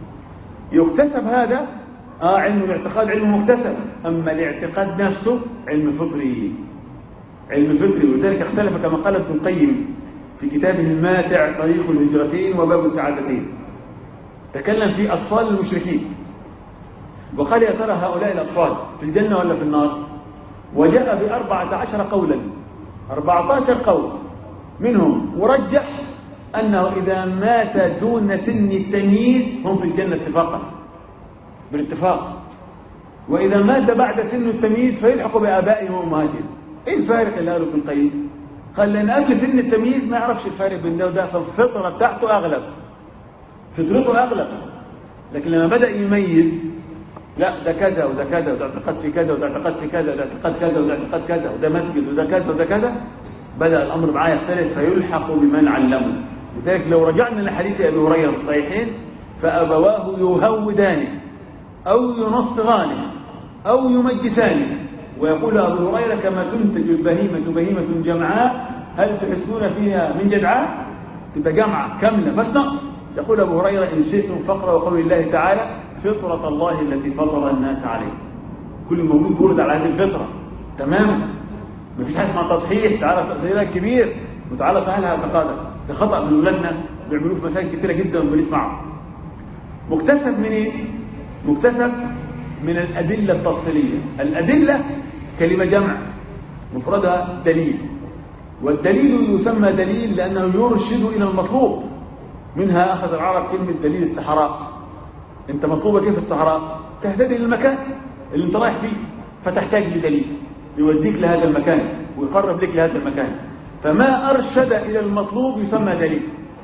[SPEAKER 1] يكتسب هذا اه علم الاعتقاد علم مكتسب اما الاعتقاد نفسه علم فطري علم فطري ولذلك اختلف كما قال ابن القيم في كتابه الماتع طريق الهجرتين وباب السعادتين تكلم في أطفال المشركين وقال يا ترى هؤلاء الأطفال في الجنة ولا في النار وجاء بأربعة عشر قولا أربعة عشر قول منهم ورجح أنه إذا مات دون سن التمييز هم في الجنة اتفاقا بالاتفاق وإذا مات بعد سن التمييز فيلحق بآبائهم وأمهاتهم إيه الفارق اللي قاله ابن القيم قال لأن قبل سن التمييز ما يعرفش الفارق بين ده وده فالفطرة بتاعته أغلب فطرته أغلب لكن لما بدأ يميز لا ده كذا وده كذا وده اعتقد في كذا وده اعتقد في كذا وده اعتقد كذا وده اعتقد كذا وده مسجد وده كذا وده كذا بدأ الأمر معاه يختلف فيلحق بمن علمه لذلك لو رجعنا لحديث أبي هريرة الصحيحين فأبواه يهودانه أو ينصرانه أو يمجسانه ويقول أبو هريرة كما تنتج البهيمة بهيمة جمعاء هل تحسون فيها من جدعاء تبقى جمعة كاملة بس نقص يقول أبو هريرة إن شئتم فقرأوا قول الله تعالى فطرة الله التي فطر الناس عليه كل مولود ولد على هذه الفطرة تمام مفيش حاجة اسمها تضحيح تعالى تقديرها كبير وتعالى صحيح اعتقادك ده خطأ من ولادنا بيعملوه في مسائل كثيرة جدا وبنسمعه مكتسب من ايه؟ مكتسب من الأدلة التفصيلية الأدلة كلمة جمع مفردها دليل والدليل يسمى دليل لأنه يرشد إلى المطلوب منها أخذ العرب كلمة دليل الصحراء أنت مطلوبة كيف الصحراء تهتدي للمكان اللي أنت رايح فيه فتحتاج لدليل يوديك لهذا المكان ويقرب لك لهذا المكان فما أرشد إلى المطلوب يسمى دليل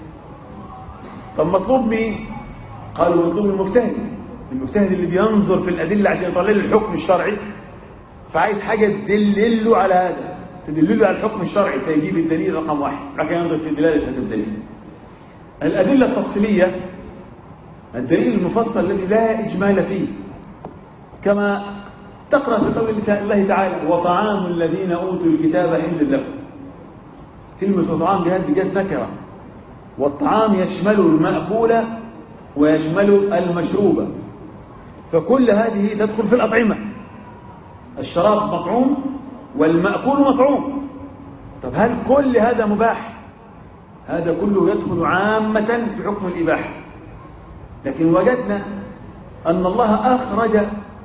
[SPEAKER 1] طب مطلوب مين؟ قالوا مطلوب المجتهد المجتهد اللي بينظر في الأدلة عشان يطلع له الحكم الشرعي فعايز حاجة تدلله على هذا تدلله على الحكم الشرعي فيجيب الدليل رقم واحد لكن ينظر في دلالة هذا الدليل الأدلة التفصيلية الدليل المفصل الذي لا إجمال فيه كما تقرأ في قول الله تعالى وطعام الذين أوتوا الكتاب حل لكم كلمة طعام بهذه جت نكرة والطعام يشمل المأكول ويشمل المشروبة فكل هذه تدخل في الأطعمة الشراب مطعوم والمأكول مطعوم طب هل كل هذا مباح هذا كله يدخل عامة في حكم الإباحة لكن وجدنا أن الله أخرج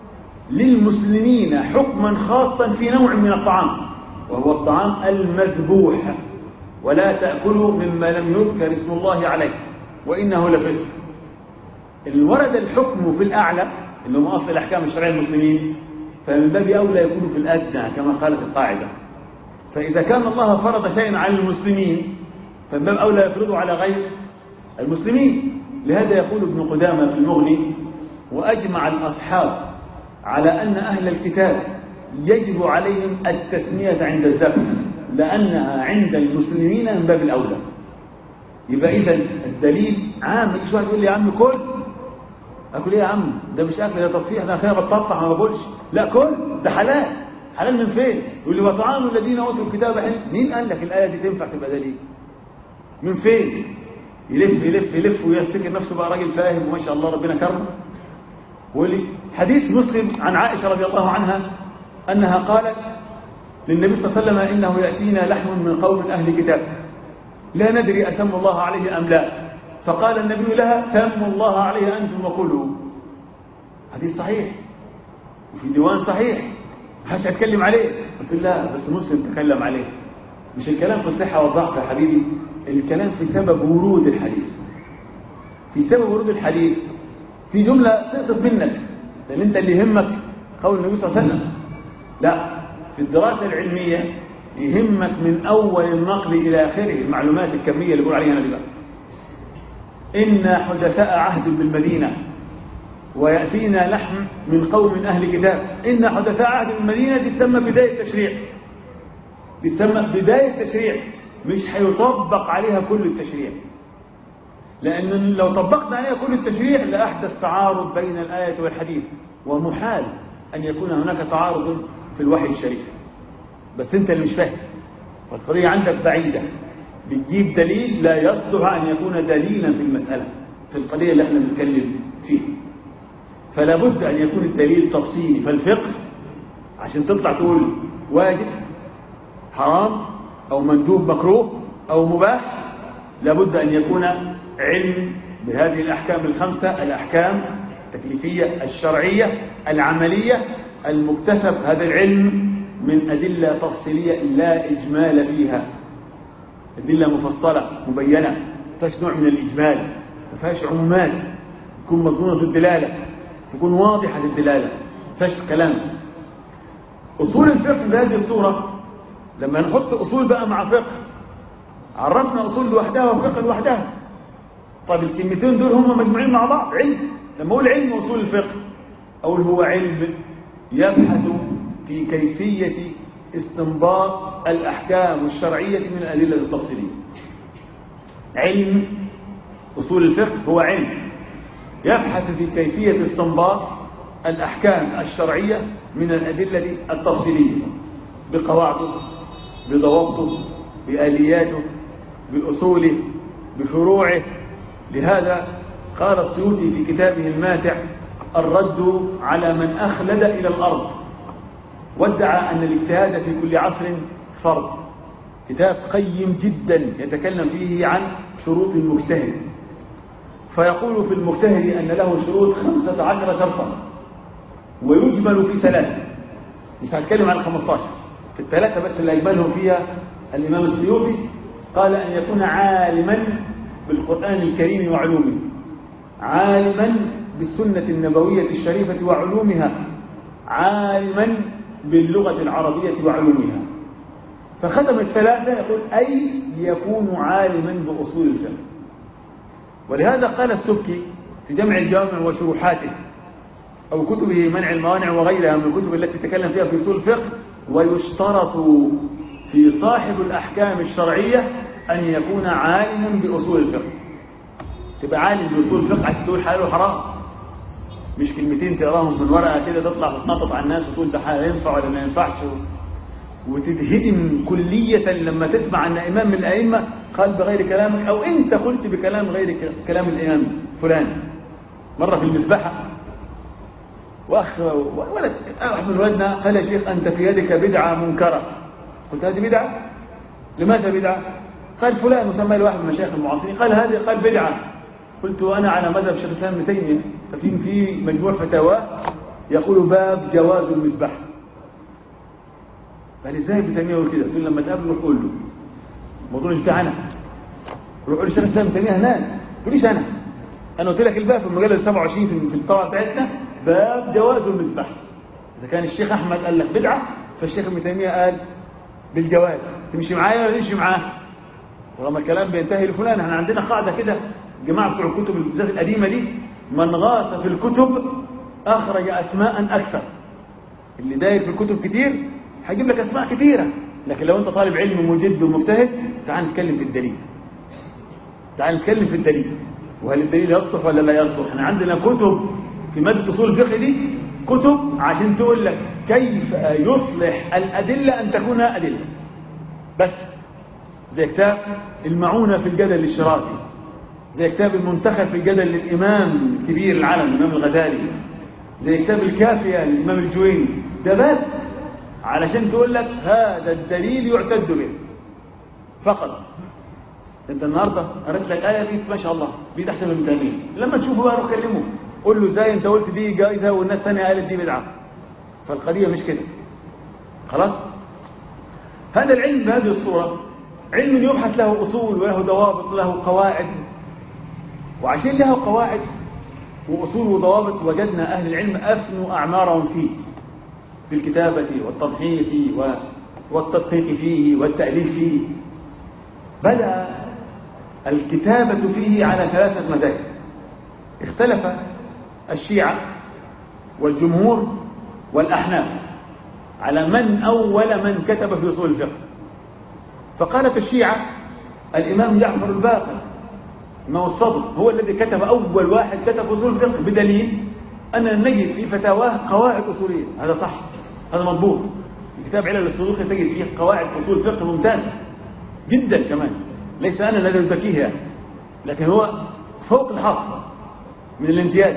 [SPEAKER 1] للمسلمين حكما خاصا في نوع من الطعام وهو الطعام المذبوح ولا تأكلوا مما لم يذكر اسم الله عليه وإنه لفسق ورد الحكم في الأعلى اللي هم أصل الأحكام الشرعية المسلمين فمن باب أولى يكونوا في الأدنى كما قالت القاعدة فإذا كان الله فرض شيئا على المسلمين فمن باب أولى يفرضه على غير المسلمين لهذا يقول ابن قدامة في المغني وأجمع الأصحاب على أن أهل الكتاب يجب عليهم التسمية عند الذبح لأنها عند المسلمين من باب الأولى يبقى إذا الدليل عام مش واحد يقول لي يا عم كل أكل إيه يا عم ده مش أكل ده تصفيح ده خير بتطفح ما باكلش لا كل ده حلال حلال من فين يقول لي وطعام الذين أوتوا الكتاب حل مين قال لك الآية دي تنفع تبقى دليل من فين يلف يلف يلف ويفتكر نفسه بقى راجل فاهم وما شاء الله ربنا كرمه ولي حديث مسلم عن عائشة رضي الله عنها أنها قالت للنبي صلى الله عليه وسلم إنه يأتينا لحم من قوم أهل كتاب لا ندري أسم الله عليه أم لا فقال النبي لها سموا الله عليه أنتم وكلوا حديث صحيح وفي ديوان صحيح محدش هتكلم عليه قلت لا بس مسلم تكلم عليه مش الكلام في الصحة والضعف يا حبيبي الكلام في سبب ورود الحديث في سبب ورود الحديث في جملة تقصد منك لأن أنت اللي يهمك قول النبي صلى الله عليه وسلم لا في الدراسة العلمية يهمك من أول النقل إلى آخره المعلومات الكمية اللي بقول عليها أنا دلوقتي إن حدثاء عهد بالمدينة ويأتينا لحم من قوم من أهل كتاب إن حدثاء عهد بالمدينة تسمى بداية تشريع تسمى بداية تشريع مش هيطبق عليها كل التشريع لأن لو طبقنا عليها كل التشريع لأحدث تعارض بين الآية والحديث ومحال أن يكون هناك تعارض في الوحي الشريف بس أنت اللي مش فاهم والقضية عندك بعيدة بتجيب دليل لا يصلح أن يكون دليلا في المسألة في القضية اللي احنا بنتكلم فيها فلا بد أن يكون الدليل تفصيلي فالفقه عشان تطلع تقول واجب حرام أو مندوب مكروه أو مباح لابد أن يكون علم بهذه الأحكام الخمسة الأحكام التكليفية الشرعية العملية المكتسب هذا العلم من أدلة تفصيلية لا إجمال فيها أدلة مفصلة مبينة فيهاش نوع من الإجمال ما فيهاش عمومات تكون مضمونة الدلالة تكون واضحة الدلالة ما فيهاش كلام أصول الفقه بهذه الصورة لما نحط أصول بقى مع فقه عرفنا أصول لوحدها وفقه لوحدها طيب الكلمتين دول هم مجموعين مع بعض علم لما أقول علم أصول الفقه أقول هو علم يبحث في كيفية استنباط الأحكام الشرعية من الأدلة التفصيلية علم أصول الفقه هو علم يبحث في كيفية استنباط الأحكام الشرعية من الأدلة التفصيلية بقواعده بضوابطه بآلياته بأصوله بفروعه لهذا قال السيوطي في كتابه الماتع الرد على من أخلد إلى الأرض وادعى أن الاجتهاد في كل عصر فرض كتاب قيم جدا يتكلم فيه عن شروط المجتهد فيقول في المجتهد أن له شروط خمسة عشر شرطا ويجمل في ثلاثة مش هنتكلم عن 15 في الثلاثة بس اللي أجملهم فيها الإمام السيوطي قال أن يكون عالما بالقرآن الكريم وعلومه عالما بالسنة النبوية الشريفة وعلومها عالما باللغة العربية وعلومها فختم الثلاثة يقول أي يكون عالما بأصول الفقه ولهذا قال السبكي في جمع الجوامع وشروحاته أو كتبه منع الموانع وغيرها من الكتب التي تكلم فيها في أصول الفقه ويشترط في صاحب الأحكام الشرعية أن يكون عالما بأصول الفقه تبقى عالم بأصول الفقه عشان تقول حلال وحرام مش كلمتين تقراهم من ورقة كده تطلع تتنطط على الناس وتقول ده ينفع ولا ما ينفعش وتتهدم كلية لما تسمع أن إمام من الأئمة قال بغير كلامك أو أنت قلت بكلام غير كلام الإمام فلان مرة في المسبحة وأخ ولد واحد من ولدنا قال يا شيخ أنت في يدك بدعة منكرة قلت هذه بدعة لماذا بدعة قال فلان مسمى له واحد من المشايخ المعاصرين قال هذه قال بدعة قلت وأنا على مذهب شيخ الإسلام ابن تيمية ففي في مجموع فتاوى يقول باب جواز المسبح قال ازاي ابن تيمية يقول كده قلت لما تقابله قول له الموضوع مش بتاعنا روح لشيخ الإسلام ابن تيمية هناك تقوليش أنا أنا قلت لك الباب في المجلة 27 في الطبعة بتاعتنا باب جواز المذبح إذا كان الشيخ أحمد قال لك بدعة فالشيخ ابن تيمية قال بالجواز تمشي معايا ولا تمشي معاه ولما الكلام بينتهي لفلان احنا عندنا قاعدة كده جماعة بتوع الكتب بالذات القديمة دي من غاص في الكتب أخرج أسماء أكثر اللي داير في الكتب كتير هيجيب لك أسماء كثيرة لكن لو أنت طالب علم مجد ومجتهد تعال نتكلم في الدليل تعال نتكلم في الدليل وهل الدليل يصلح ولا لا يصلح احنا عندنا كتب في مادة أصول الفقه دي كتب عشان تقول لك كيف يصلح الأدلة أن تكون أدلة بس زي كتاب المعونة في الجدل الاشتراكي زي كتاب المنتخب في الجدل للإمام كبير العالم الإمام الغزالي زي كتاب الكافية للإمام الجويني ده بس علشان تقول لك هذا الدليل يعتد به فقط انت النهارده قريت لك ايه دي ما شاء الله دي احسن من تانية لما تشوفه بقى روح كلمه قول له ازاي انت قلت دي جائزه والناس ثانيه قالت دي بدعه فالقضيه مش كده خلاص هذا العلم بهذه الصوره علم يبحث له اصول وله ضوابط وله قواعد وعشان له قواعد واصول وضوابط وجدنا اهل العلم افنوا اعمارهم فيه في الكتابه والتضحيه والتدقيق فيه والتاليف فيه بدا الكتابه فيه على ثلاثه مذاهب اختلف الشيعة والجمهور والأحناف على من أول من كتب في أصول الفقه فقالت الشيعة الإمام جعفر الباقر إمام الصدر هو الذي كتب أول واحد كتب أصول الفقه بدليل أننا نجد في فتاواه قواعد أصولية هذا صح هذا مضبوط في كتاب علل الصدوق تجد فيه قواعد أصول الفقه ممتازة جدا كمان ليس أنا الذي أزكيها يعني. لكن هو فوق الحصر من الامتياز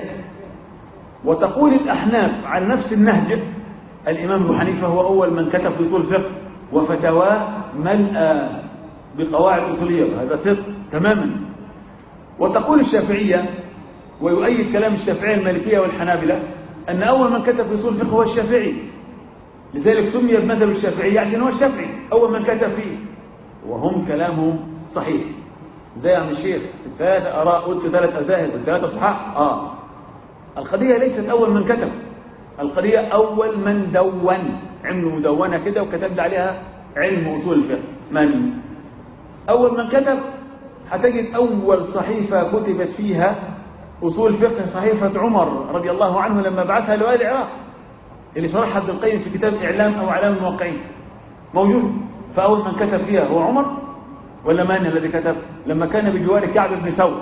[SPEAKER 1] وتقول الأحناف عن نفس النهج الإمام أبو حنيفة هو أول من كتب في أصول الفقه وفتواه ملأ بقواعد أصولية هذا صدق تماما وتقول الشافعية ويؤيد كلام الشافعية المالكية والحنابلة أن أول من كتب في أصول الفقه هو الشافعي لذلك سمي بمذهب الشافعية عشان هو الشافعي أول من كتب فيه وهم كلامهم صحيح زي يا عم الشيخ ثلاثة آراء قلت ثلاث أذاهب ثلاثة صحاح آه القضية ليست أول من كتب القضية أول من دون عملوا مدونة كده وكتب عليها علم أصول الفقه من أول من كتب هتجد أول صحيفة كتبت فيها أصول الفقه صحيفة عمر رضي الله عنه لما بعثها لأهل العراق اللي شرحها ابن القيم في كتاب إعلام أو إعلام الموقعين موجود فأول من كتب فيها هو عمر ولا من الذي كتب لما كان بجوار كعب بن ثور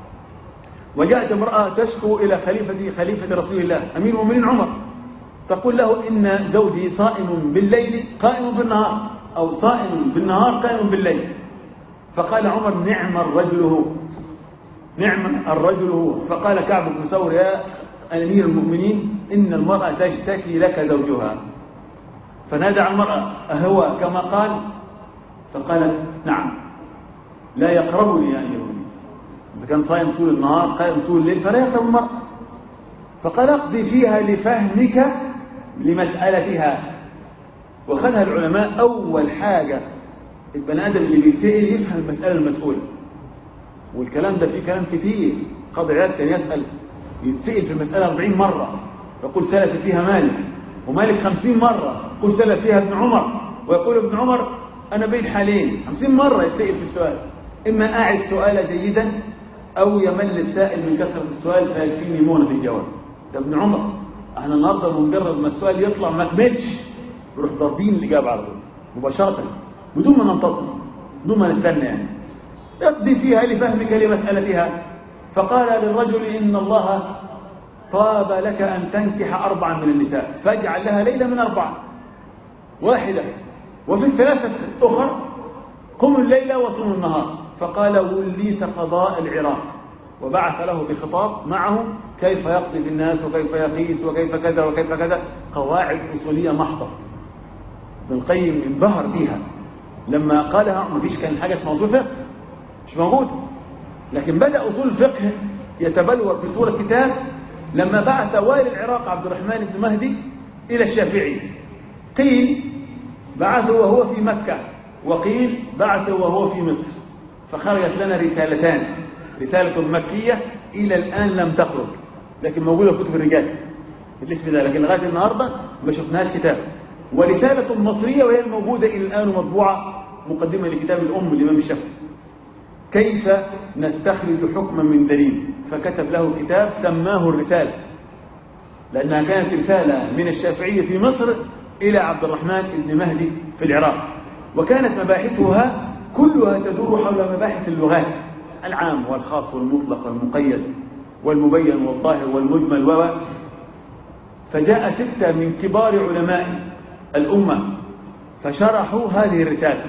[SPEAKER 1] وجاءت امرأة تشكو إلى خليفة خليفة رسول الله أمير المؤمنين عمر تقول له إن زوجي صائم بالليل قائم بالنهار أو صائم بالنهار قائم بالليل فقال عمر نعم الرجل هو نعم الرجل هو فقال كعب بن ثور يا أمير المؤمنين إن المرأة تشتكي لك زوجها فنادى على المرأة أهو كما قال فقالت نعم لا يقربني يا أمير المؤمنين إذا كان صايم طول النهار قائم طول الليل فلا يقرب المرأة فقال اقضي فيها لفهمك لمسألتها وخذها العلماء أول حاجة البني آدم اللي بيتسأل يفهم المسألة المسؤولة والكلام ده فيه كلام كتير قاضي عياد كان يسأل يتسأل في المسألة 40 مرة يقول سلف فيها مالك ومالك 50 مرة يقول سلف فيها ابن عمر ويقول ابن عمر أنا بين حالين 50 مرة يتسأل في السؤال إما أعد سؤال جيدا أو يمل السائل من كثرة السؤال فيكفيني مونة في الجواب ده ابن عمر احنا النهارده بمجرد ما السؤال يطلع ما كملش نروح ضاربين الإجابة على طول مباشرة بدون ما ننتظر بدون ما نستنى يعني اقضي فيها لفهمك لمسألتها فقال للرجل إن الله طاب لك أن تنكح أربعا من النساء فاجعل لها ليلة من أربعة واحدة وفي الثلاثة أخر قم الليلة وصم النهار فقال وليت قضاء العراق وبعث له بخطاب معه كيف يقضي في الناس وكيف يقيس وكيف كذا وكيف كذا قواعد أصولية محضة ابن القيم انبهر بيها لما قالها ما فيش كان حاجة اسمها أصول فقه مش موجود لكن بدأ أصول الفقه يتبلور في صورة كتاب لما بعث والي العراق عبد الرحمن بن مهدي إلى الشافعي قيل بعثه وهو في مكة وقيل بعثه وهو في مصر فخرجت لنا رسالتان رسالة مكية إلى الآن لم تخرج لكن موجودة في كتب الرجال الاسم ده لكن لغاية النهاردة ما شفناش كتاب ورسالة مصرية وهي الموجودة إلى الآن مطبوعة مقدمة لكتاب الأم الإمام الشافعي كيف نستخرج حكما من دليل فكتب له كتاب سماه الرسالة لأنها كانت رسالة من الشافعية في مصر إلى عبد الرحمن بن مهدي في العراق وكانت مباحثها كلها تدور حول مباحث اللغات العام والخاص والمطلق والمقيد والمبين والظاهر والمجمل و فجاء ستة من كبار علماء الأمة فشرحوا هذه الرسالة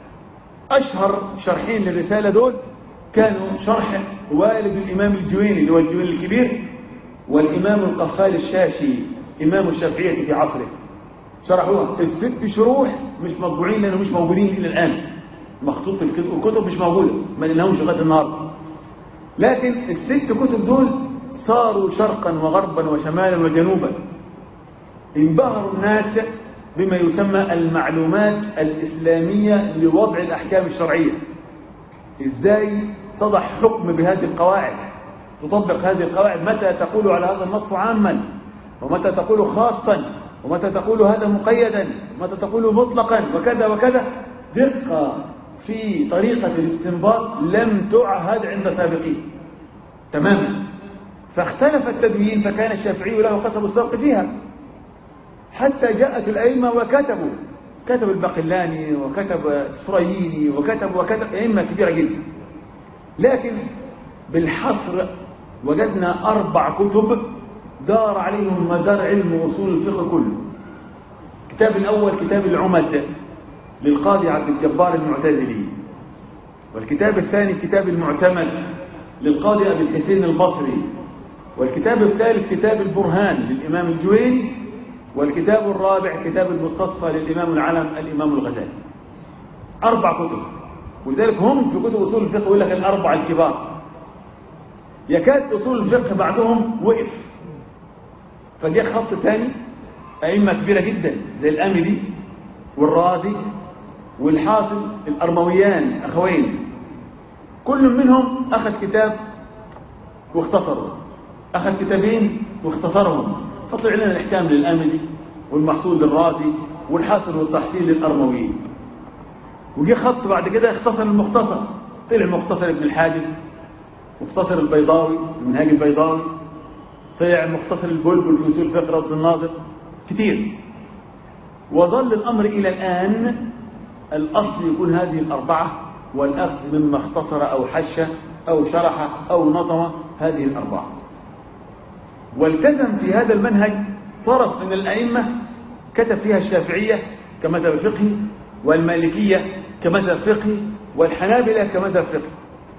[SPEAKER 1] أشهر شرحين للرسالة دول كانوا شرح والد الإمام الجويني اللي هو الجويني الكبير والإمام القفال الشاشي إمام الشافعية في عصره شرحوها الست شروح مش مطبوعين لأنه مش موجودين إلى الآن مخطوط في الكتب الكتب مش موجودة ما لناهمش لغاية النهاردة لكن الست كتب دول صاروا شرقا وغربا وشمالا وجنوبا انبهر الناس بما يسمى المعلومات الإسلامية لوضع الأحكام الشرعية إزاي تضع حكم بهذه القواعد تطبق هذه القواعد متى تقول على هذا النص عاما ومتى تقول خاصا ومتى تقول هذا مقيدا ومتى تقول مطلقا وكذا وكذا دقة في طريقة الاستنباط لم تعهد عند سابقين تماما فاختلف التدوين فكان الشافعي له قسم السبق فيها حتى جاءت الأئمة وكتبوا كتب البقلاني وكتب السرييني وكتب وكتب أئمة كبيرة جدا لكن بالحصر وجدنا أربع كتب دار عليهم مدار علم وصول الفقه كله الكتاب الأول كتاب العمد للقاضي عبد الجبار المعتزلي والكتاب الثاني كتاب المعتمد للقاضي أبي الحسين البصري والكتاب الثالث كتاب البرهان للإمام الجويني والكتاب الرابع كتاب المستصفى للإمام العلم الإمام الغزالي أربع كتب ولذلك هم في كتب أصول الفقه يقول لك الأربع الكبار يكاد أصول الفقه بعدهم وقف فجاء خط ثاني أئمة كبيرة جدا زي الأملي والرازي والحاصل الأرمويان أخوين كل منهم أخذ كتاب واختصره أخذ كتابين واختصرهم فطلع لنا الإحكام للأملي والمحصول للرازي والحاصل والتحصيل للأرمويين وجي خط بعد كده اختصر المختصر طلع مختصر ابن الحاجب مختصر البيضاوي المنهاج البيضاوي طلع مختصر البلبل في اصول فقه رد الناظر كتير وظل الأمر إلى الآن الأصل يكون هذه الأربعة والأخذ مما اختصر أو حش أو شرح أو نظم هذه الأربعة والتزم في هذا المنهج طرف من الأئمة كتب فيها الشافعية كمذهب فقهي والمالكية كمذهب فقهي والحنابلة كمذهب فقهي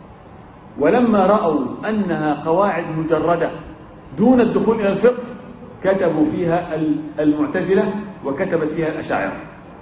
[SPEAKER 1] ولما رأوا أنها قواعد مجردة دون الدخول إلى الفقه كتبوا فيها المعتزلة وكتبت فيها الأشاعرة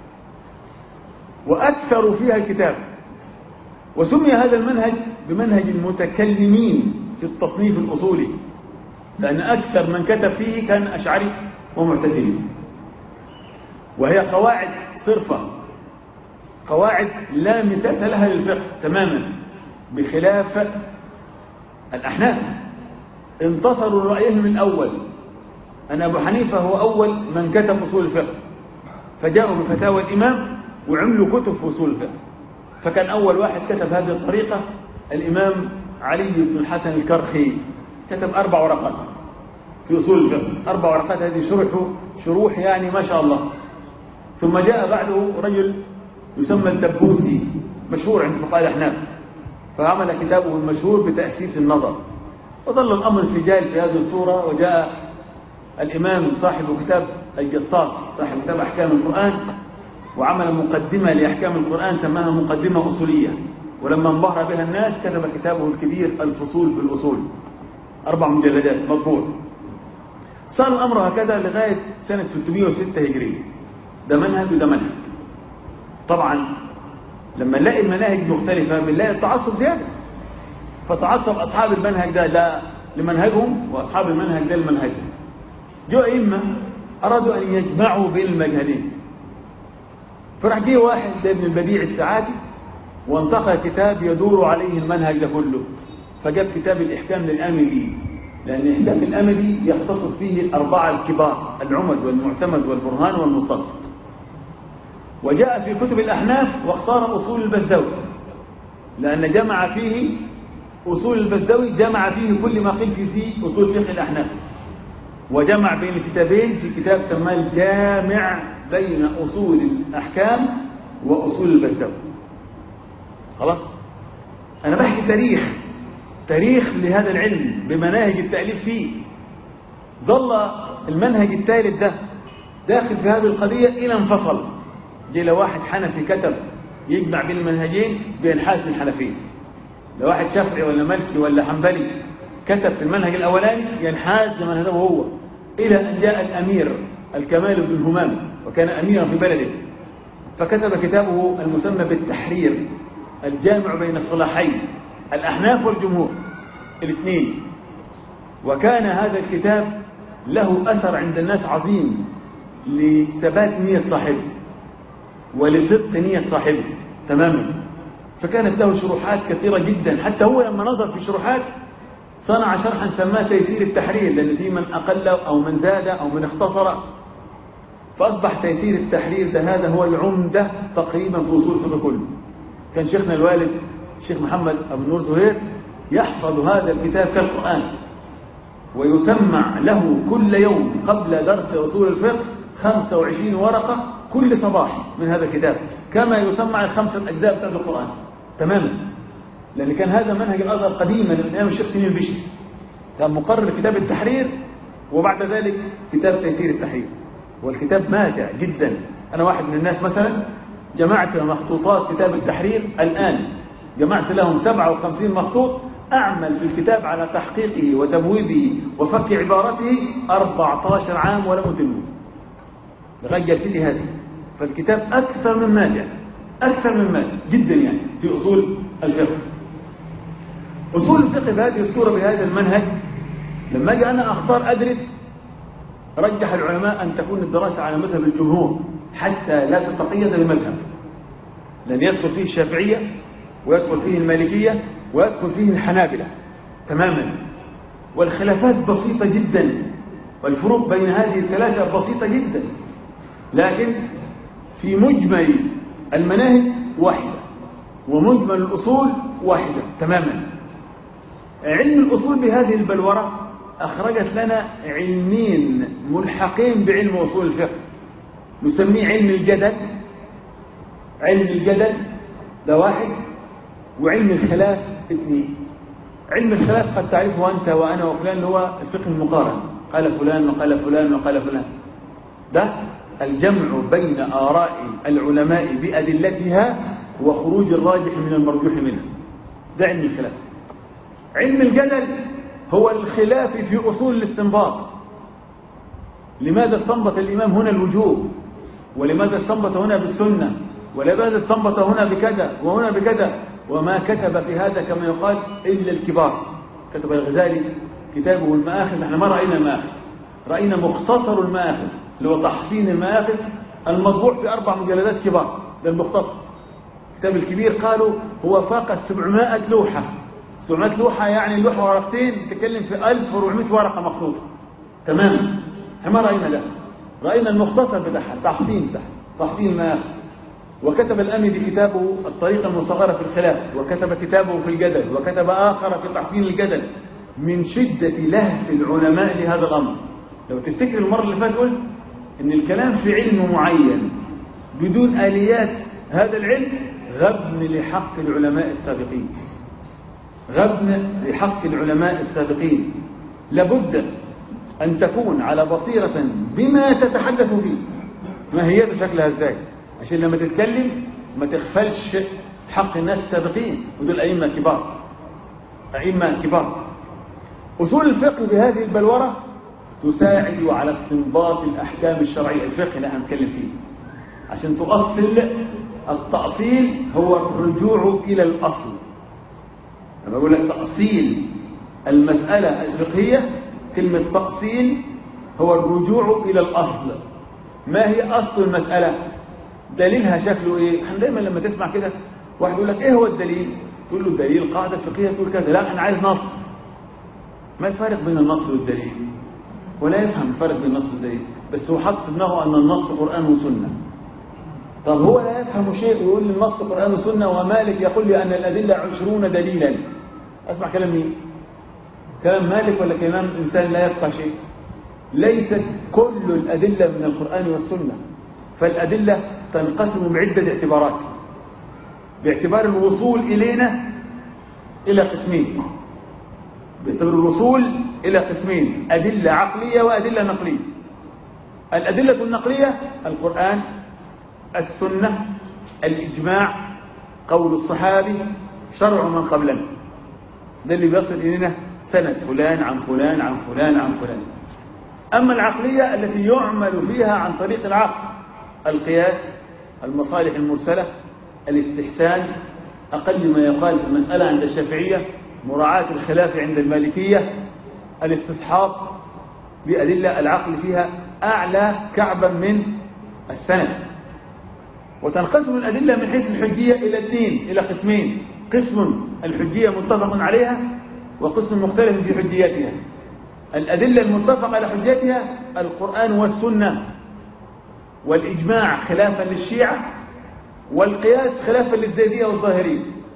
[SPEAKER 1] وأكثروا فيها الكتاب وسمي هذا المنهج بمنهج المتكلمين في التصنيف الأصولي لأن أكثر من كتب فيه كان أشعري ومعتزلي وهي قواعد صرفة قواعد لا مثال لها للفقه تماما بخلاف الأحناف انتصروا رأيهم الأول أن أبو حنيفة هو أول من كتب أصول الفقه فجاءوا بفتاوى الإمام وعملوا كتب في أصول الفقه فكان أول واحد كتب هذه الطريقة الإمام علي بن الحسن الكرخي كتب أربع ورقات في أصول الفقه أربع ورقات هذه شرحوا شروح يعني ما شاء الله ثم جاء بعده رجل يسمى الدبوسي مشهور عند فقهاء الأحناف فعمل كتابه المشهور بتأسيس النظر وظل الأمر سجال في هذه الصورة وجاء الإمام صاحب كتاب الجصاص صاحب كتاب أحكام القرآن وعمل مقدمة لأحكام القرآن سماها مقدمة أصولية ولما انبهر بها الناس كتب كتابه الكبير الفصول في الأصول أربع مجلدات مطبوع صار الأمر هكذا لغاية سنة 606 هجرية ده منهج وده منهج طبعا لما نلاقي المناهج مختلفة بنلاقي التعصب زيادة فتعصب أصحاب المنهج ده لا لمنهجهم وأصحاب المنهج ده لمنهجهم جو أئمة أرادوا أن يجمعوا بين المجهلين فراح جه واحد زي ابن البديع السعادي وانتقى كتاب يدور عليه المنهج ده كله فجاب كتاب الإحكام للآملي لأن إحكام الأمدي يختصر فيه الأربعة الكبار العمد والمعتمد والبرهان والمستصف وجاء في كتب الأحناف واختار أصول البزدوي لأن جمع فيه أصول البزدوي جمع فيه كل ما قيل فيه أصول فقه الأحناف وجمع بين الكتابين في كتاب سماه الجامع بين أصول الأحكام وأصول البزدوي خلاص أنا بحكي تاريخ تاريخ لهذا العلم بمناهج التأليف فيه ظل المنهج الثالث ده داخل في هذه القضية إلى انفصل جه لو واحد حنفي كتب يجمع بين المنهجين بينحاز للحنفية لو واحد شافعي ولا مالكي ولا حنبلي كتب في المنهج الأولاني ينحاز لمنهجه هو إلى أن جاء الأمير الكمال بن همام وكان أميرا في بلده فكتب كتابه المسمى بالتحرير الجامع بين الصلاحين الأحناف والجمهور الاثنين وكان هذا الكتاب له أثر عند الناس عظيم لثبات نية صاحبه ولصدق نية صاحبه تماما فكانت له شروحات كثيرة جدا حتى هو لما نظر في شروحات صنع شرحا سماه تيسير التحرير لأن في من أقل أو من زاد أو من اختصر فأصبح تيسير التحرير ده هذا هو العمدة تقريبا في أصول الفقه كله كان شيخنا الوالد الشيخ محمد أبو نور زهير يحفظ هذا الكتاب كالقرآن ويسمع له كل يوم قبل درس أصول الفقه 25 ورقة كل صباح من هذا الكتاب كما يسمع الخمسة أجزاء بتاعت القرآن تماما لأن كان هذا منهج الأزهر قديما من أيام الشيخ سمين البشري كان مقرر كتاب التحرير وبعد ذلك كتاب تيسير التحرير والكتاب ماتع جدا أنا واحد من الناس مثلا جمعت مخطوطات كتاب التحرير الآن جمعت لهم 57 مخطوط أعمل في الكتاب على تحقيقه وتبويبه وفك عبارته 14 عام ولم أتمه لغاية جلستي هذه فالكتاب أكثر من مادع أكثر من مادع جدا يعني في أصول الفقه أصول الفقه بهذه الصورة بهذا المنهج لما أجي أنا أختار أدرس رجح العلماء أن تكون الدراسة على مذهب الجمهور حتى لا تتقيد بمذهب لأن يدخل فيه الشافعية ويدخل فيه المالكية ويدخل فيه الحنابلة تماما والخلافات بسيطة جدا والفروق بين هذه الثلاثة بسيطة جدا لكن في مجمل المناهج واحدة ومجمل الأصول واحدة تماما علم الأصول بهذه البلورة أخرجت لنا علمين ملحقين بعلم أصول الفقه نسميه علم الجدل علم الجدل ده واحد وعلم الخلاف اثنين علم الخلاف قد تعرفه أنت وأنا وفلان اللي هو الفقه المقارن قال فلان وقال فلان وقال فلان ده الجمع بين آراء العلماء بأدلتها وخروج الراجح من المرجوح منها ده علم الخلاف علم الجدل هو الخلاف في أصول الاستنباط لماذا استنبط الإمام هنا الوجوب ولماذا استنبط هنا بالسنة ولماذا استنبط هنا بكذا وهنا بكذا وما كتب في هذا كما يقال إلا الكبار كتب الغزالي كتابه المآخذ نحن ما رأينا المآخذ رأينا مختصر المآخذ اللي هو تحسين المآخذ المطبوع في أربع مجلدات كبار ده المختصر الكتاب الكبير قالوا هو فاق 700 لوحة 700 لوحة يعني لوحة ورقتين تتكلم في 1400 ورقة مخطوطة تماما احنا ما رأينا ده رأينا المختصر بتاعها التحسين بتاعها تحسين المآخذ وكتب الأمدي كتابه الطريقة المصغرة في الخلاف وكتب كتابه في الجدل وكتب آخر في تحسين الجدل من شدة لهف العلماء لهذا الأمر لو تفتكر المرة اللي فاتت قلت إن الكلام في علم معين بدون آليات هذا العلم غبن لحق العلماء السابقين غبن لحق العلماء السابقين لابد أن تكون على بصيرة بما تتحدث فيه ما هي شكلها ازاي عشان لما تتكلم ما تغفلش حق الناس السابقين ودول أئمة كبار أئمة كبار أصول الفقه بهذه البلورة تساعد على استنباط الأحكام الشرعية الفقه اللي هنتكلم فيه عشان تؤصل التأصيل هو الرجوع إلى الأصل لما أقول لك تأصيل المسألة الفقهية كلمة تأصيل هو الرجوع إلى الأصل ما هي أصل المسألة دليلها شكله إيه احنا دايما لما تسمع كده واحد يقول لك إيه هو الدليل تقول له الدليل قاعدة فقهية تقول كذا لا أنا عايز نص ما الفرق بين النص والدليل ولا يفهم الفرق بين النص والدليل بس هو حط في دماغه أن النص قرآن وسنة طب هو لا يفهم شيء ويقول لي النص قرآن وسنة ومالك يقول لي أن الأدلة عشرون دليلا أسمع كلام مين كلام مالك ولا كلام إنسان لا يفقه شيء ليست كل الأدلة من القرآن والسنة فالأدلة تنقسم بعدة اعتبارات باعتبار الوصول إلينا إلى قسمين باعتبار الوصول إلى قسمين أدلة عقلية وأدلة نقلية الأدلة النقلية القرآن السنة الإجماع قول الصحابي شرع من قبلنا ده اللي بيصل إلينا سند فلان عن فلان عن فلان عن فلان أما العقلية التي يعمل فيها عن طريق العقل القياس المصالح المرسلة الاستحسان أقل ما يقال في المسألة عند الشافعية مراعاة الخلاف عند المالكية الاستصحاب بأدلة العقل فيها أعلى كعبا من السند وتنقسم الأدلة من حيث الحجية إلى الدين إلى قسمين قسم الحجية متفق عليها وقسم مختلف في حجيتها الأدلة المتفق على حجيتها القرآن والسنة والإجماع خلافا للشيعة والقياس خلافا للزيدية والظاهرية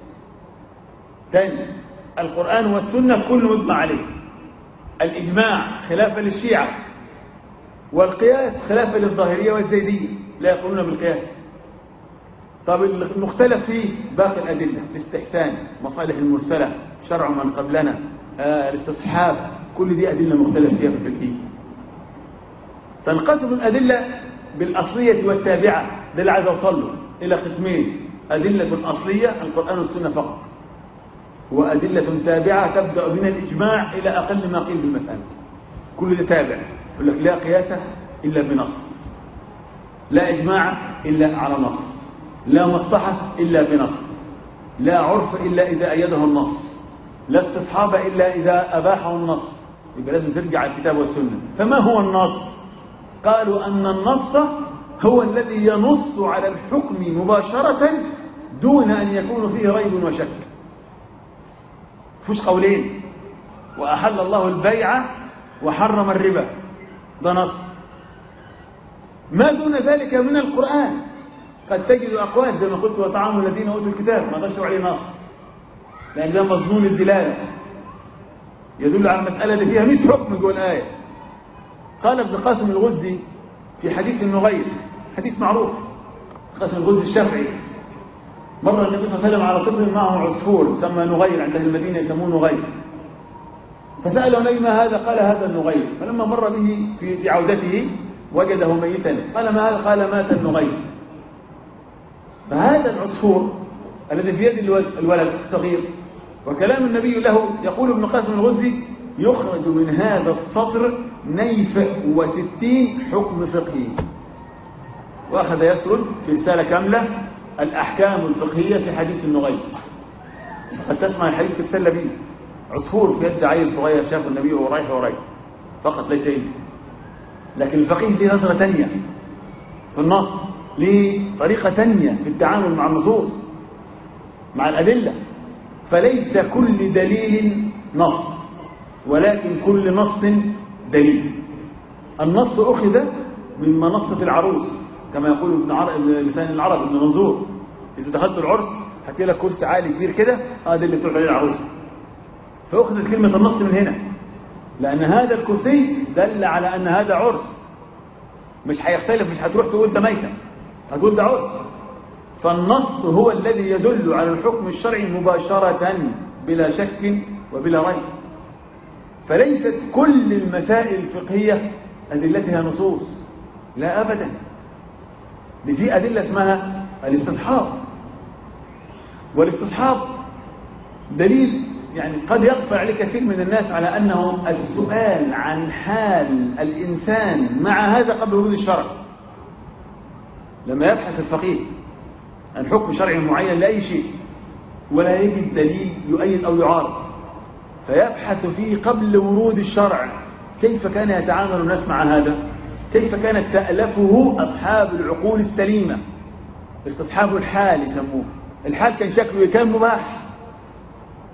[SPEAKER 1] ثاني القرآن والسنة كل مجمع عليه الإجماع خلافا للشيعة والقياس خلافا للظاهرية والزيدية لا يقولون بالقياس طب المختلف فيه باقي الأدلة الاستحسان مصالح المرسلة شرع من قبلنا آه الاستصحاب كل دي أدلة مختلف فيها في الفقه تنقسم الأدلة بالأصلية والتابعة ده اللي عايز أوصل له إلى قسمين أدلة أصلية القرآن والسنة فقط وأدلة تابعة تبدأ من الإجماع إلى أقل ما قيل بالمسألة كل ده تابع يقول لك لا قياس إلا بنص لا إجماع إلا على نص لا مصلحة إلا بنص لا عرف إلا إذا أيده النص لا استصحاب إلا إذا أباحه النص يبقى لازم ترجع الكتاب والسنة فما هو النص قالوا أن النص هو الذي ينص على الحكم مباشرة دون أن يكون فيه ريب وشك فيش قولين وأحل الله البيع وحرم الربا ده نص ما دون ذلك من القرآن قد تجد أقوال زي ما قلت وطعام الذين أوتوا الكتاب ما قدرش عليه نص لأن ده مضمون الدلالة يدل على المسألة اللي فيها 100 حكم جوه الآية قال ابن قاسم الغزي في حديث النغير حديث معروف قاسم الغزي الشافعي مر النبي صلى الله عليه وسلم على طفل معه عصفور سمى نغير عند أهل المدينة يسموه نغير فسأله النبي ما هذا قال هذا النغير فلما مر به في, في عودته وجده ميتا قال ما هذا قال مات النغير فهذا العصفور الذي في يد الولد الصغير وكلام النبي له يقول ابن قاسم الغزي يخرج من هذا السطر نيف وستين حكم فقهي وأخذ يسرد في رسالة كاملة الأحكام الفقهية في حديث النغير قد تسمع الحديث تتسلى به عصفور في يد عيل صغير شاف النبي وهو رايح ورايح فقط ليس إيه لكن الفقيه له نظرة ثانية في النص ليه طريقة ثانية في التعامل مع النصوص مع الأدلة فليس كل دليل نص ولكن كل نص دليل النص أخذ من منصة العروس كما يقول ابن عر... لسان العرب ابن منظور إذا دخلت العرس هتلاقي لك كرسي عالي كبير كده اه ده اللي بتروح عليه العروس فأخذت كلمة النص من هنا لأن هذا الكرسي دل على أن هذا عرس مش هيختلف مش هتروح تقول ده ميتة هتقول ده عرس فالنص هو الذي يدل على الحكم الشرعي مباشرة بلا شك وبلا ريب فليست كل المسائل الفقهية أدلتها نصوص لا أبدا دي في أدلة اسمها الاستصحاب والاستصحاب دليل يعني قد يخفى عليه كثير من الناس على أنه السؤال عن حال الإنسان مع هذا قبل ورود الشرع لما يبحث الفقيه عن حكم شرعي معين لأي شيء ولا يجد دليل يؤيد أو يعارض فيبحث فيه قبل ورود الشرع كيف كان يتعامل الناس مع هذا كيف كانت تألفه أصحاب العقول السليمة استصحاب الحال يسموه الحال كان شكله كان مباح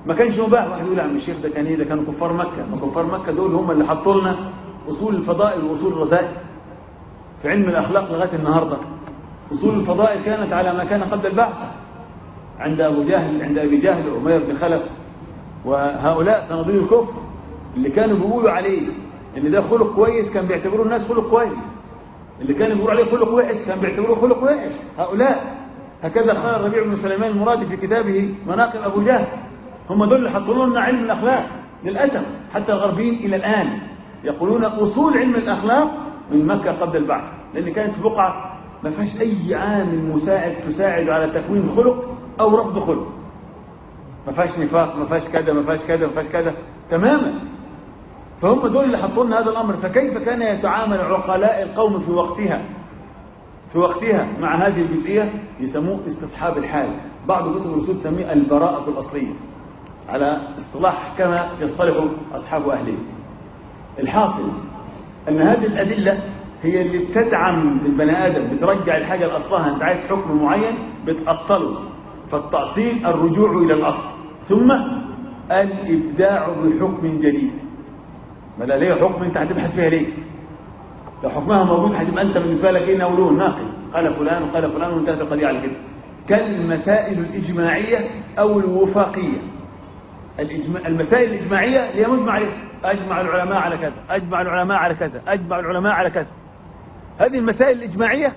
[SPEAKER 1] ما كانش مباح واحد يقول يا عم الشيخ ده كان ايه ده كانوا كفار مكة ما كفار مكة دول هم اللي حطوا لنا أصول الفضائل وأصول الرذائل في علم الأخلاق لغاية النهاردة أصول الفضائل كانت على ما كان قبل البعثة عند أبو جهل عند أبي جهل وأمير بن خلف وهؤلاء صناديد الكفر اللي كانوا بيقولوا عليه ان ده خلق كويس كان بيعتبروه الناس خلق كويس اللي كانوا بيقولوا عليه خلق وحش كان بيعتبروه خلق وحش هؤلاء هكذا قال الربيع بن سليمان المرادي في كتابه مناقب ابو جهل هم دول اللي حطوا لنا علم الاخلاق للاسف حتى الغربيين الى الان يقولون اصول علم الاخلاق من مكه قبل البعث لان كانت في بقعه ما فيهاش اي عامل مساعد تساعد على تكوين خلق او رفض خلق ما فيهاش نفاق ما فيهاش كذا ما فيهاش كذا ما فيهاش كذا تماما فهم دول اللي حطوا لنا هذا الامر فكيف كان يتعامل عقلاء القوم في وقتها في وقتها مع هذه الجزئيه يسموه استصحاب الحال بعض كتب الرسول تسميه البراءه الاصليه على اصطلاح كما يصطلح اصحاب اهله الحاصل ان هذه الادله هي اللي بتدعم البني ادم بترجع الحاجه لاصلها انت عايز حكم معين بتاصله فالتأصيل الرجوع إلى الأصل ثم الإبداع بحكم جديد ما لا ليه حكم أنت هتبحث فيها ليه لو حكمها موجود هتبقى أنت بالنسبة لك إيه نولون ناقل قال فلان وقال فلان وانتهت القضية على كده كالمسائل الإجماعية أو الوفاقية الإجماع المسائل الإجماعية هي مجمع عليها أجمع العلماء على كذا أجمع العلماء على كذا أجمع العلماء على كذا هذه المسائل الإجماعية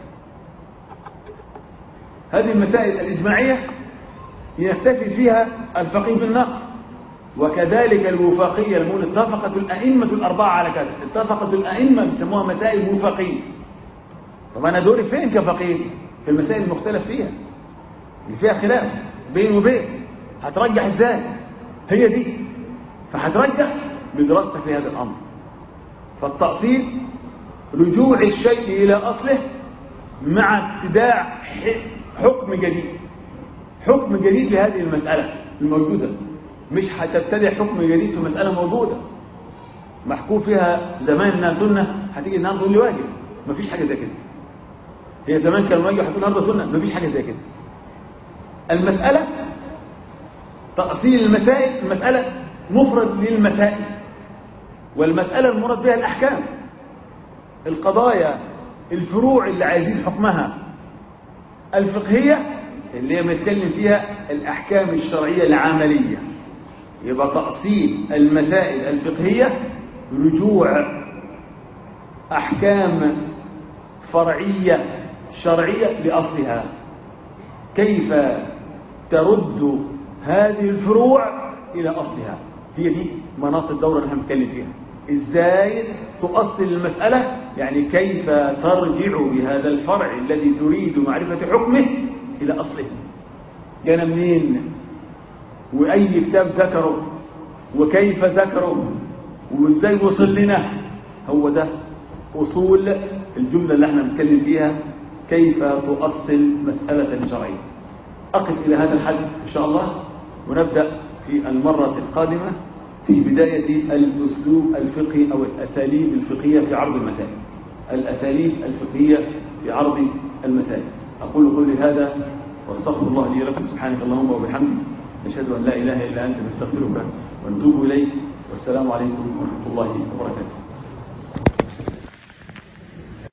[SPEAKER 1] هذه المسائل الإجماعية يكتفي فيها الفقيه بالنقل وكذلك الوفاقية المول اتفقت الأئمة الأربعة على كذا اتفقت الأئمة بيسموها مسائل وفاقية طب أنا دوري فين كفقيه في المسائل المختلف فيها اللي فيها خلاف بين وبين هترجح ازاي هي دي فهترجح بدراستك في هذا الأمر فالتأصيل رجوع الشيء إلى أصله مع ابتداع حكم جديد حكم جديد لهذه المسألة الموجودة مش هتبتدع حكم جديد في مسألة موجودة محكوم فيها زمان انها سنة هتيجي النهارده تقول لي واجب مفيش حاجة زي كده هي زمان كان واجب هتقول النهارده سنة مفيش حاجة زي كده المسألة تأصيل المسائل المسألة مفرد للمسائل والمسألة المراد بها الأحكام القضايا الفروع اللي عايزين حكمها الفقهية اللي هي بنتكلم فيها الأحكام الشرعية العملية يبقى تأصيل المسائل الفقهية رجوع أحكام فرعية شرعية لأصلها كيف ترد هذه الفروع إلى أصلها هي دي مناط الدورة اللي احنا بنتكلم فيها ازاي تؤصل المسألة يعني كيف ترجع بهذا الفرع الذي تريد معرفة حكمه إلى أصله جانا منين وأي كتاب ذكره وكيف ذكره وازاي وصل لنا هو ده أصول الجملة اللي احنا بنتكلم فيها كيف تؤصل مسألة شرعية أقف إلى هذا الحد إن شاء الله ونبدأ في المرة القادمة في بداية الأسلوب الفقهي أو الأساليب الفقهية في عرض المسائل الأساليب الفقهية في عرض المسائل أقول قولي هذا واستغفر الله لي ولكم سبحانك اللهم وبحمدك نشهد أن لا إله إلا أنت نستغفرك ونتوب إليك والسلام عليكم ورحمة الله وبركاته